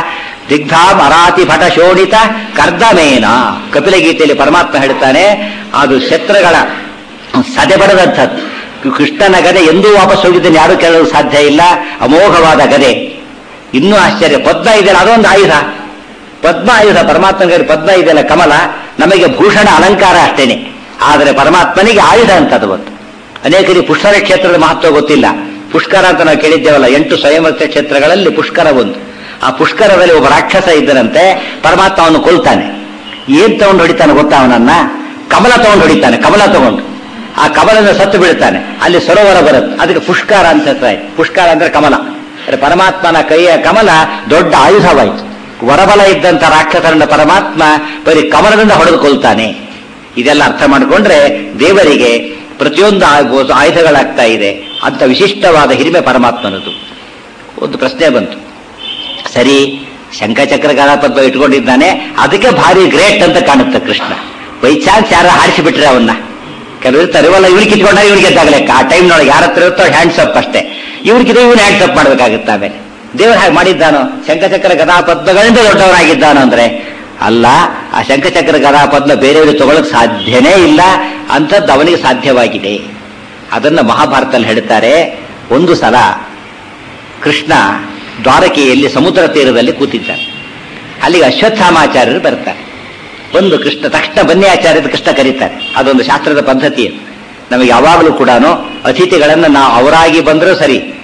Speaker 1: ದಿಗ್ಧಾಮ್ ಅರಾತಿ ಭಟ ಶೋಣಿತ ಕರ್ದಮೇನ ಕಪಿಲ ಗೀತೆಯಲ್ಲಿ ಪರಮಾತ್ಮ ಹೇಳ್ತಾನೆ ಅದು ಶತ್ರುಗಳ ಸದೆ ಬರದಂಥದ್ದು ಕೃಷ್ಣನ ಗದೆ ಎಂದೂ ವಾಪಸ್ ಹೋಗಿದ್ದೇನೆ ಯಾರು ಕೇಳಲು ಸಾಧ್ಯ ಇಲ್ಲ ಅಮೋಘವಾದ ಗದೆ ಇನ್ನೂ ಆಶ್ಚರ್ಯ ಪದ್ಮ ಇದೆಯಲ್ಲ ಅದೊಂದು ಆಯುಧ ಪದ್ಮ ಆಯುಧ ಪರಮಾತ್ಮನಿಗೆ ಪದ್ಮ ಇದೆಯಲ್ಲ ಕಮಲ ನಮಗೆ ಭೂಷಣ ಅಲಂಕಾರ ಅಷ್ಟೇನೆ ಆದರೆ ಪರಮಾತ್ಮನಿಗೆ ಆಯುಧ ಅಂತ ಅದು ಒಂದು ಅನೇಕರಿಗೆ ಪುಷ್ಕರ ಕ್ಷೇತ್ರದ ಮಹತ್ವ ಗೊತ್ತಿಲ್ಲ ಪುಷ್ಕರ ಅಂತ ನಾವು ಕೇಳಿದ್ದೇವಲ್ಲ ಎಂಟು ಸ್ವಯಂವರ್ತ ಕ್ಷೇತ್ರಗಳಲ್ಲಿ ಪುಷ್ಕರ ಒಂದು ಆ ಪುಷ್ಕರದಲ್ಲಿ ಒಬ್ಬ ರಾಕ್ಷಸ ಇದ್ದರಂತೆ ಪರಮಾತ್ಮ ಅವನು ಕೊಲ್ತಾನೆ ಏನ್ ತಗೊಂಡು ಹೊಡಿತಾನೆ ಗೊತ್ತಾ ಅವನನ್ನ ಕಮಲ ತಗೊಂಡು ಹೊಡಿತಾನೆ ಕಮಲ ತಗೊಂಡು ಆ ಕಮಲನ ಸತ್ತು ಬೀಳ್ತಾನೆ ಅಲ್ಲಿ ಸರೋವರ ಬರುತ್ತೆ ಅದಕ್ಕೆ ಪುಷ್ಕರ ಅಂತ ಹೆಸರಾಯ್ತು ಪುಷ್ಕರ ಅಂದ್ರೆ ಕಮಲ ಅಂದ್ರೆ ಪರಮಾತ್ಮನ ಕೈಯ ಕಮಲ ದೊಡ್ಡ ಆಯುಧವಾಯಿತು ವರಬಲ ಇದ್ದಂತ ರಾಕ್ಷಸರನ್ನ ಪರಮಾತ್ಮ ಬರೀ ಕಮಲದಿಂದ ಹೊಡೆದುಕೊಳ್ತಾನೆ ಇದೆಲ್ಲ ಅರ್ಥ ಮಾಡಿಕೊಂಡ್ರೆ ದೇವರಿಗೆ ಪ್ರತಿಯೊಂದು ಆ- ಆಯುಧಗಳಾಗ್ತಾ ಇದೆ ಅಂತ ವಿಶಿಷ್ಟವಾದ ಹಿರಿಮೆ ಪರಮಾತ್ಮನದು ಒಂದು ಪ್ರಶ್ನೆ ಬಂತು ಸರಿ ಶಂಖಚಕ್ರ ಗಣಪದ್ಮ ಇಟ್ಕೊಂಡಿದ್ದಾನೆ ಅದಕ್ಕೆ ಭಾರಿ ಗ್ರೇಟ್ ಅಂತ ಕಾಣುತ್ತೆ ಕೃಷ್ಣ ಬೈ ಚಾನ್ಸ್ ಯಾರ ಹಾರಿಸಿಬಿಟ್ರೆ ಅವನ್ನ ಕೆಲವರು ಇರ್ತಾರೆ ಇವಲ್ಲ ಇವ್ರಿಗೆ ಕಿತ್ಕೊಂಡ ಇವ್ರಿಗೆ ಗೆದ್ದಾಗಲೆಕ್ಕ ಆ ಟೈಮ್ನೊಳಗೆ ಯಾರ ಹತ್ರ ಇರುತ್ತೋ ಹ್ಯಾಂಡ್ಸ್ ಅಪ್ ಅಷ್ಟೇ ಇವ್ರಿಗೆ ಇವನು ಹ್ಯಾಂಡ್ಸ್ ಅಪ್ ಮಾಡ್ಬೇಕಾಗುತ್ತೆ ಆಮೇಲೆ ದೇವರು ಹಾಗೆ ಮಾಡಿದ್ದಾನೋ ಶಂಖಚಕ್ರ ಗದಾ ಪದ್ಮಗಳಿಂದ ದೊಡ್ಡವರಾಗಿದ್ದಾನೋ ಅಂದ್ರೆ ಅಲ್ಲ ಆ ಶಂಖಚಕ್ರ ಗದಾ ಪದ್ಮ ಬೇರೆಯವರು ತಗೊಳಕ್ ಸಾಧ್ಯನೇ ಇಲ್ಲ ಅಂತದ್ದು ಅವನಿಗೆ ಸಾಧ್ಯವಾಗಿದೆ ಅದನ್ನ ಮಹಾಭಾರತದಲ್ಲಿ ಹೇಳ್ತಾರೆ ಒಂದು ಸಲ ಕೃಷ್ಣ ದ್ವಾರಕೆಯಲ್ಲಿ ಸಮುದ್ರ ತೀರದಲ್ಲಿ ಕೂತಿದ್ದಾನೆ ಅಲ್ಲಿಗೆ ಅಶ್ವತ್ಥಾಮಾಚಾರ್ಯರು ಬರ್ತಾರೆ ಒಂದು ಕೃಷ್ಣ ತಕ್ಷಣ ಬನ್ನಿ ಆಚಾರ್ಯದ ಕೃಷ್ಣ ಕರೀತಾರೆ ಅದೊಂದು ಶಾಸ್ತ್ರದ ಪದ್ಧತಿ ಅದು. ನಮಗೆ ಯಾವಾಗಲೂ ಕೂಡ ಅತಿಥಿಗಳನ್ನ ನಾವು ಅವರಾಗಿ ಬಂದರೂ ಸರಿ